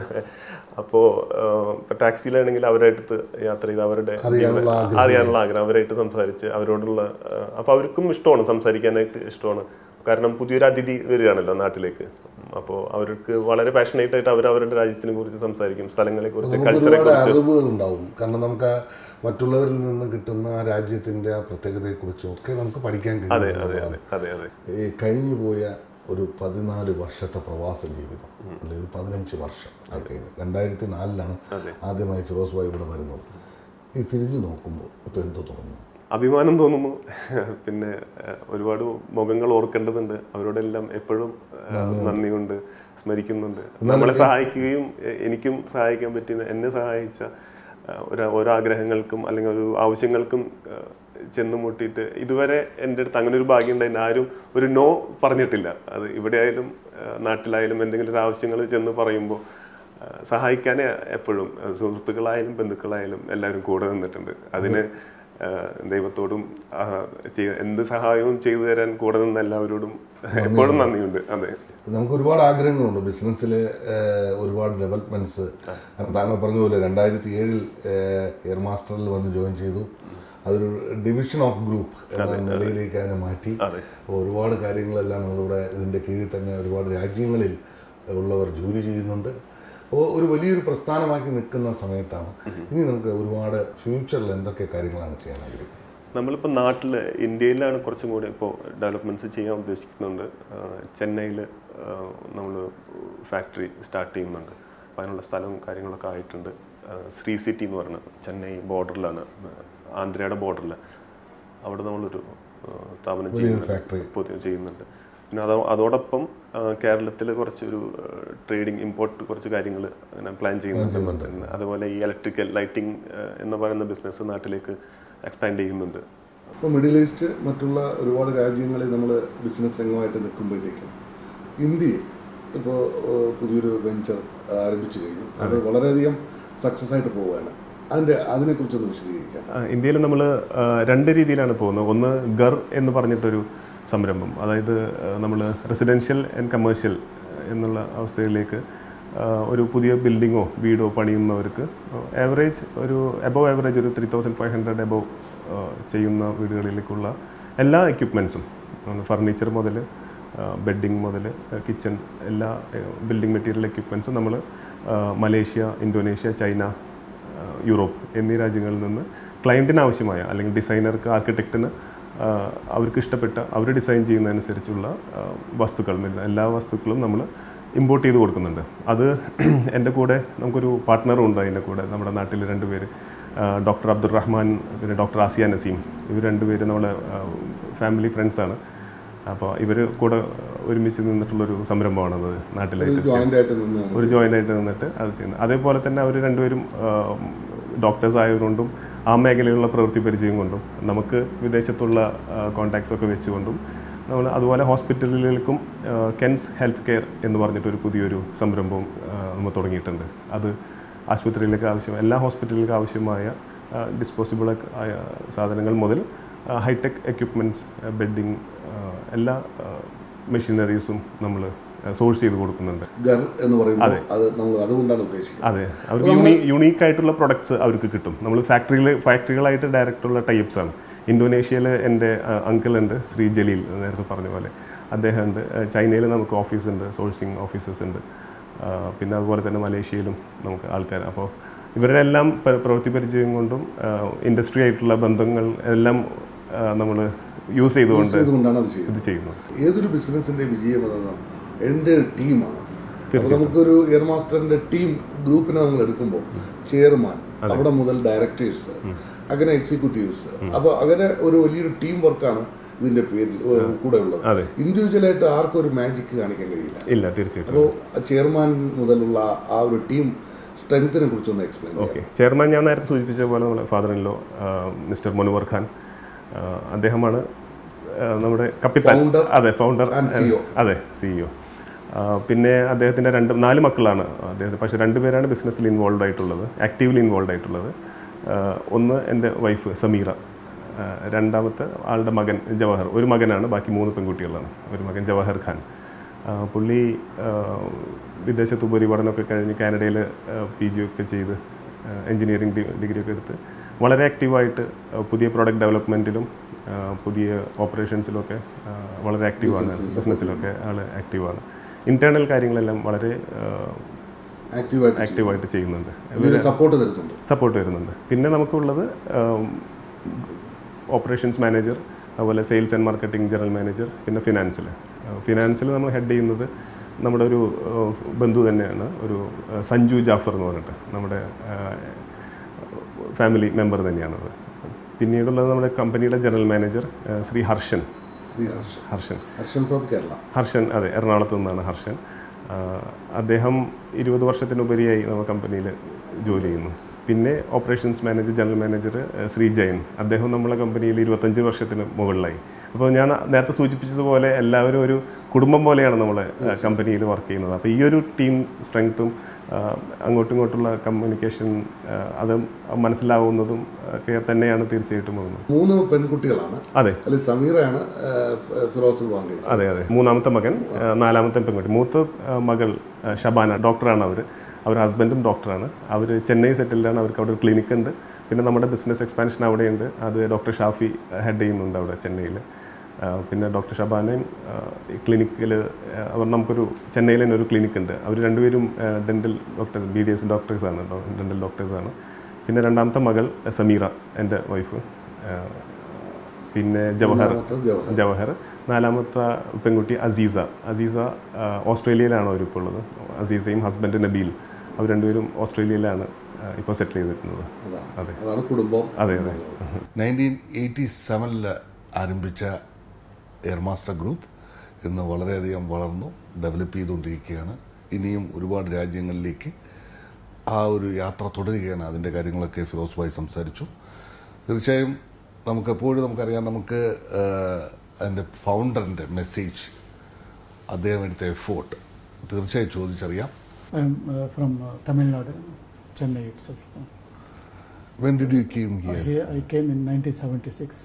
B: അപ്പോൾ ഇപ്പോൾ ടാക്സിയിലാണെങ്കിൽ അവരുടെ അടുത്ത് യാത്ര ചെയ്ത് അവരുടെ
A: അറിയാനുള്ള ആഗ്രഹം.
B: അറിയാനുള്ള ആഗ്രഹം അവരായിട്ട് സംസാരിച്ച് അവരോടുള്ള അപ്പോൾ അവർക്കും ഇഷ്ടമാണ് സംസാരിക്കാനായിട്ട് ഇഷ്ടമാണ് കാരണം പുതിയൊരു അതിഥി വരികയാണല്ലോ നാട്ടിലേക്ക് അപ്പോൾ അവർക്ക് വളരെ പാഷനേറ്റ് ആയിട്ട് അവർ അവരുടെ രാജ്യത്തിനെ കുറിച്ച് സംസാരിക്കും സ്ഥലങ്ങളെ കുറിച്ച്
A: നമുക്ക്
B: കൾച്ചറെ
A: ഒരുപാട്
B: കുറിച്ച്
A: അറിവുകൾ ഉണ്ടാവും കാരണം നമുക്ക് ആ മറ്റുള്ളവരിൽ നിന്ന് കിട്ടുന്ന ആ രാജ്യത്തിന്റെ ആ പ്രത്യേകതയെക്കുറിച്ചും ഒക്കെ നമുക്ക് പഠിക്കാൻ
B: അതെ
A: കഴിയും
B: അതെ അതെ അതെ അതെ
A: ഈ കഴിഞ്ഞു പോയ ഒരു പതിനാല് വർഷത്തെ പ്രവാസ ജീവിതം അല്ലെങ്കിൽ ഒരു പതിനഞ്ച് വർഷം ആയി കഴിഞ്ഞു രണ്ടായിരത്തി നാലിലാണ് ആദ്യമായി ഫിറോസ് ഭായി ഇവിടെ വരുന്നത് ഈ തിരിഞ്ഞു നോക്കുമ്പോൾ ഇപ്പോൾ എന്തോ തോന്നുന്നു
B: അഭിമാനം തോന്നുന്നു പിന്നെ ഏഹ്, ഒരുപാട് മുഖങ്ങൾ ഓർക്കേണ്ടതുണ്ട് അവരോടെല്ലാം എപ്പോഴും ഏഹ്, നന്ദി കൊണ്ട് സ്മരിക്കുന്നുണ്ട് നമ്മളെ സഹായിക്കുകയും എ- എനിക്കും സഹായിക്കാൻ പറ്റുന്ന എന്നെ സഹായിച്ച ഏഹ്, ഒരു ഓരോ ആഗ്രഹങ്ങൾക്കും അല്ലെങ്കിൽ ഒരു ആവശ്യങ്ങൾക്കും ഏഹ്, ചെന്ന് മുട്ടിയിട്ട് ഇതുവരെ എൻ്റെ അടുത്ത് അങ്ങനെ ഒരു ഭാഗ്യം ഉണ്ടായിരുന്നു ആരും ഒരു നോ പറഞ്ഞിട്ടില്ല അത് ഇവിടെ ആയാലും ആ, നാട്ടിലായാലും എന്തെങ്കിലും ഒരു ആവശ്യങ്ങൾ ചെന്ന് പറയുമ്പോൾ ആ, സഹായിക്കാൻ എപ്പോഴും ആ, സുഹൃത്തുക്കളായാലും ബന്ധുക്കളായാലും എല്ലാവരും കൂടെ നിന്നിട്ടുണ്ട് അതിന് ആ, ദൈവത്തോടും ആ, ചെയ്യ- എന്ത് സഹായവും ചെയ്തു തരാൻ കൂടെ നിന്ന എല്ലാവരോടും എപ്പോഴും നന്ദിയുണ്ട് അതെ
A: നമുക്ക് ഒരുപാട് ആഗ്രഹങ്ങളുണ്ട് ബിസിനസ്സിൽ ഒരുപാട് ഡെവലപ്മെന്റ്സ് താങ്കൾ പറഞ്ഞ പോലെ രണ്ടായിരത്തി ഏഴിൽ എയർ മാസ്റ്ററിൽ വന്ന് ജോയിൻ ചെയ്തു അതൊരു ഡിവിഷൻ ഓഫ് ഗ്രൂപ്പ് എന്ന നിലയിലേക്ക് അതിനെ മാറ്റി
B: അതെ.
A: അപ്പോൾ ഒരുപാട് കാര്യങ്ങളെല്ലാം നമ്മളിവിടെ ഇതിൻ്റെ കീഴിൽ തന്നെ ഒരുപാട് രാജ്യങ്ങളിൽ ഉള്ളവർ ജോലി ചെയ്യുന്നുണ്ട് അപ്പോൾ ഒരു വലിയൊരു പ്രസ്ഥാനമാക്കി നിൽക്കുന്ന സമയത്താണ് ഇനി നമുക്ക് ഒരുപാട് ഫ്യൂച്ചറിൽ എന്തൊക്കെ കാര്യങ്ങളാണ് ചെയ്യാൻ ആഗ്രഹിക്കുന്നത്
B: നമ്മളിപ്പോൾ നാട്ടിൽ ഇന്ത്യയിലാണ് കുറച്ചും കൂടി ഇപ്പോൾ ഡെവലപ്മെൻറ്റ്സ് ചെയ്യാൻ ഉദ്ദേശിക്കുന്നുണ്ട് ചെന്നൈയിൽ നമ്മൾ ഫാക്ടറി സ്റ്റാർട്ട് ചെയ്യുന്നുണ്ട് അപ്പോൾ അതിനുള്ള സ്ഥലവും കാര്യങ്ങളൊക്കെ ആയിട്ടുണ്ട് ആ, ശ്രീ സിറ്റി എന്ന് പറയുന്നത് ചെന്നൈ ബോർഡറിലാണ് ആന്ധ്രയുടെ ബോർഡറിൽ അവിടെ നമ്മളൊരു ആ, സ്ഥാപനം ചെയ്യുന്നുണ്ട്
A: ഫാക്ടറി
B: പുതിയ ചെയ്യുന്നുണ്ട് പിന്നെ അത് അതോടൊപ്പം കേരളത്തിൽ കുറച്ചൊരു ട്രേഡിംഗ് ഇമ്പോർട്ട് കുറച്ച് കാര്യങ്ങൾ അങ്ങനെ പ്ലാൻ ചെയ്യുന്നുണ്ട് അതുപോലെ ഈ ഇലക്ട്രിക്കൽ ലൈറ്റിംഗ് എന്ന് പറയുന്ന ബിസിനസ് നാട്ടിലേക്ക് എക്സ്പാൻഡ് ചെയ്യുന്നുണ്ട്
A: ഇപ്പോൾ മിഡിൽ ഈസ്റ്റ് മറ്റുള്ള ഒരുപാട് രാജ്യങ്ങളിൽ നമ്മൾ ബിസിനസ് രംഗമായിട്ട് നിൽക്കുമ്പോഴത്തേക്കും ഇന്ത്യയിൽ ഇപ്പോൾ പുതിയൊരു വെഞ്ചർ ആരംഭിച്ചു കഴിഞ്ഞു അത് വളരെയധികം സക്സസ് ആയിട്ട് പോവുകയാണ് അതിൻ്റെ അതിനെക്കുറിച്ചൊന്ന് വിശദീകരിക്കാം
B: ഇന്ത്യയിൽ നമ്മൾ രണ്ട് രീതിയിലാണ് പോകുന്നത് ഒന്ന് ഗർ എന്ന് പറഞ്ഞിട്ടൊരു സംരംഭം അതായത് നമ്മൾ റെസിഡൻഷ്യൽ ആൻഡ് കമേഴ്ഷ്യൽ എന്നുള്ള അവസ്ഥയിലേക്ക് ആ, ഒരു പുതിയ ബിൽഡിങ്ങോ വീടോ പണിയുന്നവർക്ക് ആവറേജ് ഒരു എബോവ് ആവറേജ് ഒരു three thousand five hundred above ചെയ്യുന്ന വീടുകളിലേക്കുള്ള എല്ലാ എക്യുപ്മെൻസും ഫർണിച്ചർ മുതൽ ബെഡിങ് മുതൽ കിച്ചൺ എല്ലാ ബിൽഡിംഗ് മെറ്റീരിയൽ എക്യുപ്മെൻസും നമ്മൾ മലേഷ്യ ഇന്തോനേഷ്യ ചൈന ആ, യൂറോപ്പ് എന്നീ രാജ്യങ്ങളിൽ നിന്ന് ക്ലയൻറ്റിന് ആവശ്യമായ അല്ലെങ്കിൽ ഡിസൈനർക്ക് ആർക്കിടെക്റ്റിന് അവർക്ക് ഇഷ്ടപ്പെട്ട അവർ ഡിസൈൻ ചെയ്യുന്നതനുസരിച്ചുള്ള ആ, വസ്തുക്കൾ മില്ല- എല്ലാ വസ്തുക്കളും നമ്മൾ ഇമ്പോർട്ട് ചെയ്ത് കൊടുക്കുന്നുണ്ട് അത് എൻ്റെ കൂടെ നമുക്കൊരു പാർട്ട്ണറും ഉണ്ട് അതിൻ്റെ കൂടെ നമ്മുടെ നാട്ടിൽ രണ്ടുപേര് ഡോക്ടർ അബ്ദുറഹ്മാൻ പിന്നെ ഡോക്ടർ ആസിയ നസീം ഇവർ രണ്ടുപേരും നമ്മുടെ ഫാമിലി ഫ്രണ്ട്സാണ് അപ്പോൾ ഇവർ കൂടെ ഒരുമിച്ച് നിന്നിട്ടുള്ളൊരു സംരംഭമാണത് നാട്ടിലായിട്ട്
A: ജോയിൻ്റ് ആയിട്ട് നിന്ന്
B: ഒരു ജോയിൻ്റ് ആയിട്ട് നിന്നിട്ട് അത് ചെയ്യുന്നത് അതേപോലെ തന്നെ അവർ രണ്ടുപേരും ഡോക്ടേഴ്സ് ആയതുകൊണ്ടും ആ മേഖലയിലുള്ള പ്രവൃത്തി പരിചയം കൊണ്ടും നമുക്ക് വിദേശത്തുള്ള കോൺടാക്ട്സ് ഒക്കെ വെച്ചുകൊണ്ടും നമ്മൾ അതുപോലെ ഹോസ്പിറ്റലുകൾക്കും കെൻസ് ഹെൽത്ത് കെയർ എന്ന് പറഞ്ഞിട്ടൊരു പുതിയൊരു സംരംഭം ആ, നമ്മൾ തുടങ്ങിയിട്ടുണ്ട് അത് ആശുപത്രിയിലേക്ക് ആവശ്യം എല്ലാ ഹോസ്പിറ്റലിലേക്ക് ആവശ്യമായ ഡിസ്പോസിബിൾ ആയ സാധനങ്ങൾ മുതൽ ഹൈടെക് എക്യുപ്മെൻറ്റ്സ് ബെഡിങ് എല്ലാ മെഷീനറീസും നമ്മൾ സോഴ്സ് ചെയ്ത് കൊടുക്കുന്നുണ്ട്
A: ഗർ എന്ന് പറയുമ്പോൾ അത് നമ്മൾ അതുകൊണ്ടാണ് ഉദ്ദേശിക്കുന്നത്
B: അതെ അവർക്ക് യൂണീ യൂണീക്ക് ആയിട്ടുള്ള പ്രൊഡക്ട്സ് അവർക്ക് കിട്ടും നമ്മൾ ഫാക്ടറിയിൽ ഫാക്ടറികളായിട്ട് ഡയറക്റ്റ് ഉള്ള ടൈപ്സ് ആണ് ഇന്തോനേഷ്യയിൽ എൻ്റെ അങ്കിൾ ഉണ്ട് ശ്രീ ജലീൽ നേരത്തെ പറഞ്ഞ പോലെ അദ്ദേഹം ഉണ്ട് ചൈനയിൽ നമുക്ക് ഓഫീസ് ഉണ്ട് സോഴ്സിങ് ഓഫീസസ് ഉണ്ട് ആ, പിന്നെ അതുപോലെ തന്നെ മലേഷ്യയിലും നമുക്ക് ആൾക്കാർ അപ്പോൾ ഇവരുടെ എല്ലാം പ്ര- പ്രവൃത്തി പരിചയം കൊണ്ടും ഇൻഡസ്ട്രി ആയിട്ടുള്ള ബന്ധങ്ങൾ എല്ലാം നമ്മൾ യൂസ് ചെയ്തുകൊണ്ട്
A: അതുകൊണ്ടാണ് അത് ചെയ്യുന്നത്
B: ഇത് ചെയ്യുന്നത്
A: ഏതൊരു ബിസിനസിന്റെ വിജയം എന്നത് എൻ്റെ ടീമാണ് അപ്പോൾ നമുക്കൊരു എയർ മാസ്റ്ററിന്റെ ടീം ഗ്രൂപ്പിനെ നമ്മൾ എടുക്കുമ്പോൾ ചെയർമാൻ അവിടെ മുതൽ ഡയറക്ടേഴ്സ് അങ്ങനെ എക്സിക്യൂട്ടീവ്സ് അപ്പോൾ അങ്ങനെ ഒരു വലിയൊരു ടീം വർക്കാണ് ഇതിന്റെ പേരിൽ ഏഹ്, കൂടെ ഉള്ളത്
B: അതെ.
A: ഇൻഡിവിജ്വലായിട്ട് ആർക്കും ഒരു മാജിക് കാണിക്കാൻ കഴിയില്ല
B: ഇല്ല തീർച്ചയായിട്ടും
A: അപ്പോൾ ചെയർമാൻ മുതലുള്ള ആ ഒരു ടീം സ്ട്രെങ്തിനെ കുറിച്ചൊന്ന് എക്സ്പ്ലെയിൻ ചെയ്യാം
B: ഓക്കെ ചെയർമാൻ ഞാൻ നേരത്തെ സൂചിപ്പിച്ച പോലെ നമ്മുടെ father in law mister Manuvar Khan ആ, അദ്ദേഹമാണ് ആ, നമ്മുടെ കപ്പിത്താൻ
A: Founder
B: അതെ ഫൗണ്ടർ
A: and CEO.
B: അതെ സിഇഒ പിന്നെ അദ്ദേഹത്തിൻ്റെ രണ്ട് നാല് മക്കളാണ് അദ്ദേഹത്തിന് പക്ഷേ രണ്ടുപേരാണ് ബിസിനസ്സിൽ ഇൻവോൾവ് ആയിട്ടുള്ളത് ആക്റ്റീവ്ലി ഇൻവോൾവ് ആയിട്ടുള്ളത് ആ, ഒന്ന് എൻ്റെ വൈഫ് സമീറ ആ, രണ്ടാമത്തെ ആളുടെ മകൻ ജവഹർ ഒരു മകനാണ് ബാക്കി മൂന്ന് പെൺകുട്ടികളാണ് ഒരു മകൻ ജവഹർ ഖാൻ ആ, പുള്ളി ആ, വിദേശത്ത് ഉപരിപഠനമൊക്കെ കഴിഞ്ഞ് കാനഡയിൽ പി ജി ഒക്കെ ചെയ്ത് എൻജിനീയറിംഗ് ഡിഗ്രി ഒക്കെ എടുത്ത് വളരെ ആക്റ്റീവായിട്ട് ആ, പുതിയ പ്രോഡക്റ്റ് ഡെവലപ്മെൻറ്റിലും ആ, പുതിയ ഓപ്പറേഷൻസിലൊക്കെ ആ, വളരെ ആക്റ്റീവാണ് ബിസിനസ്സിലൊക്കെ ആൾ ആക്റ്റീവാണ് ഇൻറ്റേർണൽ കാര്യങ്ങളെല്ലാം വളരെ
A: ആക്റ്റീവായിട്ട്
B: ആക്റ്റീവായിട്ട് ചെയ്യുന്നുണ്ട്
A: വലിയൊരു സപ്പോർട്ട് തരുന്നുണ്ട്
B: സപ്പോർട്ട് വരുന്നുണ്ട് പിന്നെ നമുക്കുള്ളത് ഓപ്പറേഷൻസ് മാനേജർ അതുപോലെ sales and marketing general manager പിന്നെ ഫിനാൻസിൽ ഫിനാൻസിൽ നമ്മൾ ഹെഡ് ചെയ്യുന്നത് നമ്മുടെ ഒരു ആ, ബന്ധു തന്നെയാണ് ഒരു ആ, സഞ്ജു ജാഫർ എന്ന് പറഞ്ഞിട്ട് നമ്മുടെ ഫാമിലി മെമ്പർ തന്നെയാണത് പിന്നീടുള്ളത് നമ്മുടെ കമ്പനിയുടെ ജനറൽ മാനേജർ ആ, ശ്രീ ഹർഷൻ
A: ശ്രീ ഹർഷൻ
B: ഹർഷൻ
A: ഹർഷൻ ഫ്രോം കേരള
B: ഹർഷൻ അതെ എറണാകുളത്ത് നിന്നാണ് ഹർഷൻ ആ, അദ്ദേഹം ഇരുപത് വർഷത്തിനുപരിയായി നമ്മുടെ കമ്പനിയിൽ ജോലി ചെയ്യുന്നു പിന്നെ ഓപ്പറേഷൻസ് മാനേജർ ജനറൽ മാനേജർ ഏഹ്, ശ്രീ ജയൻ അദ്ദേഹം നമ്മളെ കമ്പനിയിൽ ഇരുപത്തഞ്ച് വർഷത്തിന് മുകളിലായി അപ്പോൾ ഞാൻ നേരത്തെ സൂചിപ്പിച്ചതുപോലെ എല്ലാവരും ഒരു കുടുംബം പോലെയാണ് നമ്മളെ കമ്പനിയിൽ വർക്ക് ചെയ്യുന്നത് അപ്പോൾ ഈ ഒരു ടീം സ്ട്രെങ്ത്തും അങ്ങോട്ടും ഇങ്ങോട്ടുള്ള കമ്മ്യൂണിക്കേഷൻ അത് മനസ്സിലാവുന്നതും ഒക്കെ തന്നെയാണ് തീർച്ചയായിട്ടും തോന്നുന്നത്
A: മൂന്ന് പെൺകുട്ടികളാണ്
B: അതെ
A: അതിൽ സമീറയാണ് ആ, ഫ- ഫിറോസ് വിവാഹം കഴിച്ചത്
B: അതെ അതെ മൂന്നാമത്തെ മകൻ ആ, നാലാമത്തെ പെൺകുട്ടി മൂത്ത ആ, മകൾ ആ, ഷബാന ഡോക്ടറാണ് അവർ അവർ ഹസ്ബൻഡും ഡോക്ടറാണ് അവർ ചെന്നൈ സെറ്റിൽഡാണ് അവർക്ക് അവിടെ ഒരു ക്ലിനിക്ക് ഉണ്ട് പിന്നെ നമ്മുടെ ബിസിനസ് എക്സ്പാൻഷൻ അവിടെയുണ്ട് അത് ഡോക്ടർ ഷാഫി ഹെഡ് ചെയ്യുന്നുണ്ട് അവിടെ ചെന്നൈയിൽ പിന്നെ ഡോക്ടർ ഷബാനയും ക്ലിനിക്കിൽ അവർ നമുക്കൊരു ചെന്നൈയിൽ തന്നെ ഒരു ക്ലിനിക്ക് ഉണ്ട് അവർ രണ്ടുപേരും dental doctor B D S ഡോക്ടേഴ്സാണ് ഡെൻ്റൽ ഡോക്ടേഴ്സാണ് പിന്നെ രണ്ടാമത്തെ മകൾ സമീറ എൻ്റെ വൈഫ് പിന്നെ ജവഹർ
A: മൂന്നാമത്തെ ജവഹർ.
B: ജവഹർ നാലാമത്തെ പെൺകുട്ടി അസീസ അസീസ ആ, ഓസ്ട്രേലിയയിലാണ് അവരിപ്പോൾ ഉള്ളത് അസീസയും ഹസ്ബൻഡ് നബീൽ അവർ രണ്ടുപേരും ഓസ്ട്രേലിയയിലാണ് ഇപ്പോൾ സെറ്റിൽ ചെയ്തിരിക്കുന്നത്
A: അതാണ്
B: അതെ
A: അതാണ് കുടുംബം
B: അതെ അതെ
A: നയൻറ്റീൻ എയ്റ്റി സെവനിൽ ആരംഭിച്ച എയർ മാസ്റ്റർ ഗ്രൂപ്പ് ഇന്ന് വളരെയധികം വളർന്നു ഡെവലപ്പ് ചെയ്തുകൊണ്ടിരിക്കുകയാണ് ഇനിയും ഒരുപാട് രാജ്യങ്ങളിലേക്ക് ആ ഒരു യാത്ര തുടരുകയാണ് അതിൻ്റെ കാര്യങ്ങളൊക്കെ ഫിറോസ് ഭായി സംസാരിച്ചു തീർച്ചയായും നമുക്ക് എപ്പോഴും നമുക്കറിയാം നമുക്ക് അതിൻ്റെ ഫൗണ്ടറിൻ്റെ മെസ്സേജ് അദ്ദേഹം എടുത്ത എഫോർട്ട് തീർച്ചയായും ചോദിച്ചറിയാം
C: I'm uh, from uh, Tamil Nadu, Chennai itself.
A: When did you come here
C: Here I came in 1976.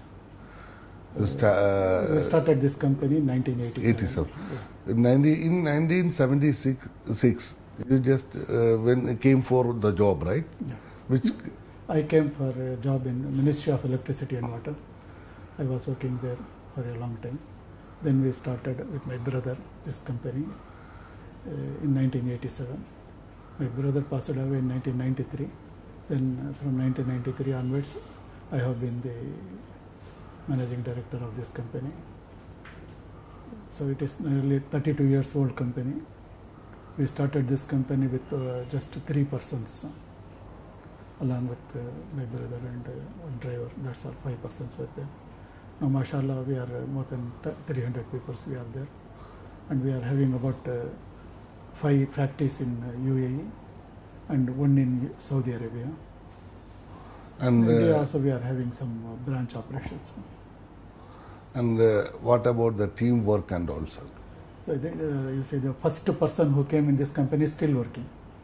C: We started this company in 1987.
A: 87. In 90 in 1976, you just uh, when came for the job, right?
C: Yeah.
A: Which
C: I came for a job in Ministry of Electricity and Water. I was working there for a long time. Then we started with my brother this company uh, in 1987. My brother passed away in 1993. Then uh, from 1993 onwards, I have been the managing director of this company. So it is nearly 32 years old company. We started this company with uh, just three persons, uh, along with uh, my brother and uh, one driver. That's all, five persons were there. Now, mashallah, we are uh, more than th- 300 people. We are there, and we are having about uh, five factories in uh, UAE and one in Saudi Arabia.
A: and
C: India
A: uh,
C: also we are having some uh, branch operations.
A: and uh, what about the teamwork and also?
C: So I think, uh, you say the first person who came in this company is still working.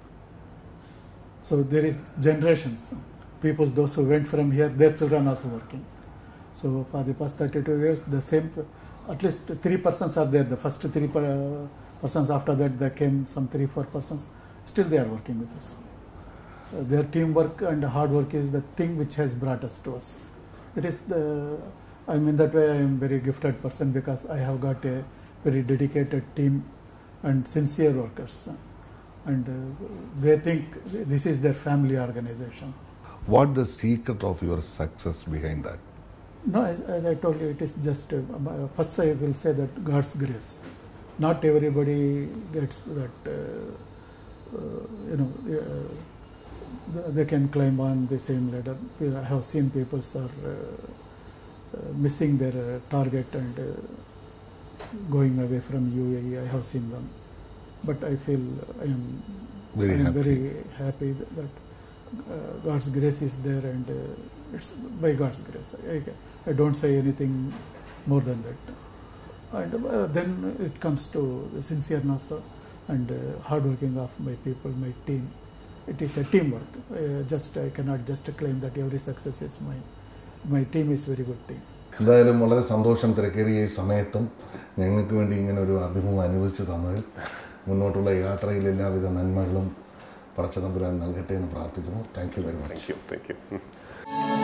C: So there is generations. People, those who went from here, their children also working. So for the past 32 years, the same, at least three persons are there. The first three per, persons after that, there came some three, four persons. Still they are working with us. Uh, their teamwork and hard work is the thing which has brought us to us. It is the, I mean that way I am very gifted person because I have got a very dedicated team and sincere workers. And uh, they think this is their family organization.
A: What the secret of your success behind that?
C: No, as, as I told you, it is just, uh, uh, first I will say that God's grace. Not everybody gets that, uh, uh, you know, uh, th- they can climb on the same ladder. I have seen people are uh, uh, missing their uh, target and uh, going away from UAE. I have seen them. But I feel I am
A: Very
C: I am
A: happy.
C: very happy that, that uh, God's grace is there and uh, it's by God's grace. I, I don't say anything more than that. And uh, then it comes to the sincereness uh, and uh, hard working of my people, my team. It is a teamwork. Uh, just I cannot just claim that every success is mine. My team is very good team.
A: എന്തായാലും വളരെ സന്തോഷം തിരക്കേറിയ ഈ സമയത്തും ഞങ്ങൾക്ക് വേണ്ടി ഇങ്ങനെ ഒരു അഭിമുഖം അനുവദിച്ചു തന്നതിൽ മുന്നോട്ടുള്ള യാത്രയിൽ എല്ലാവിധ നന്മകളും പടച്ചതമ്പുരാൻ നൽകട്ടെ എന്ന് പ്രാർത്ഥിക്കുന്നു thank you very much
B: thank you thank U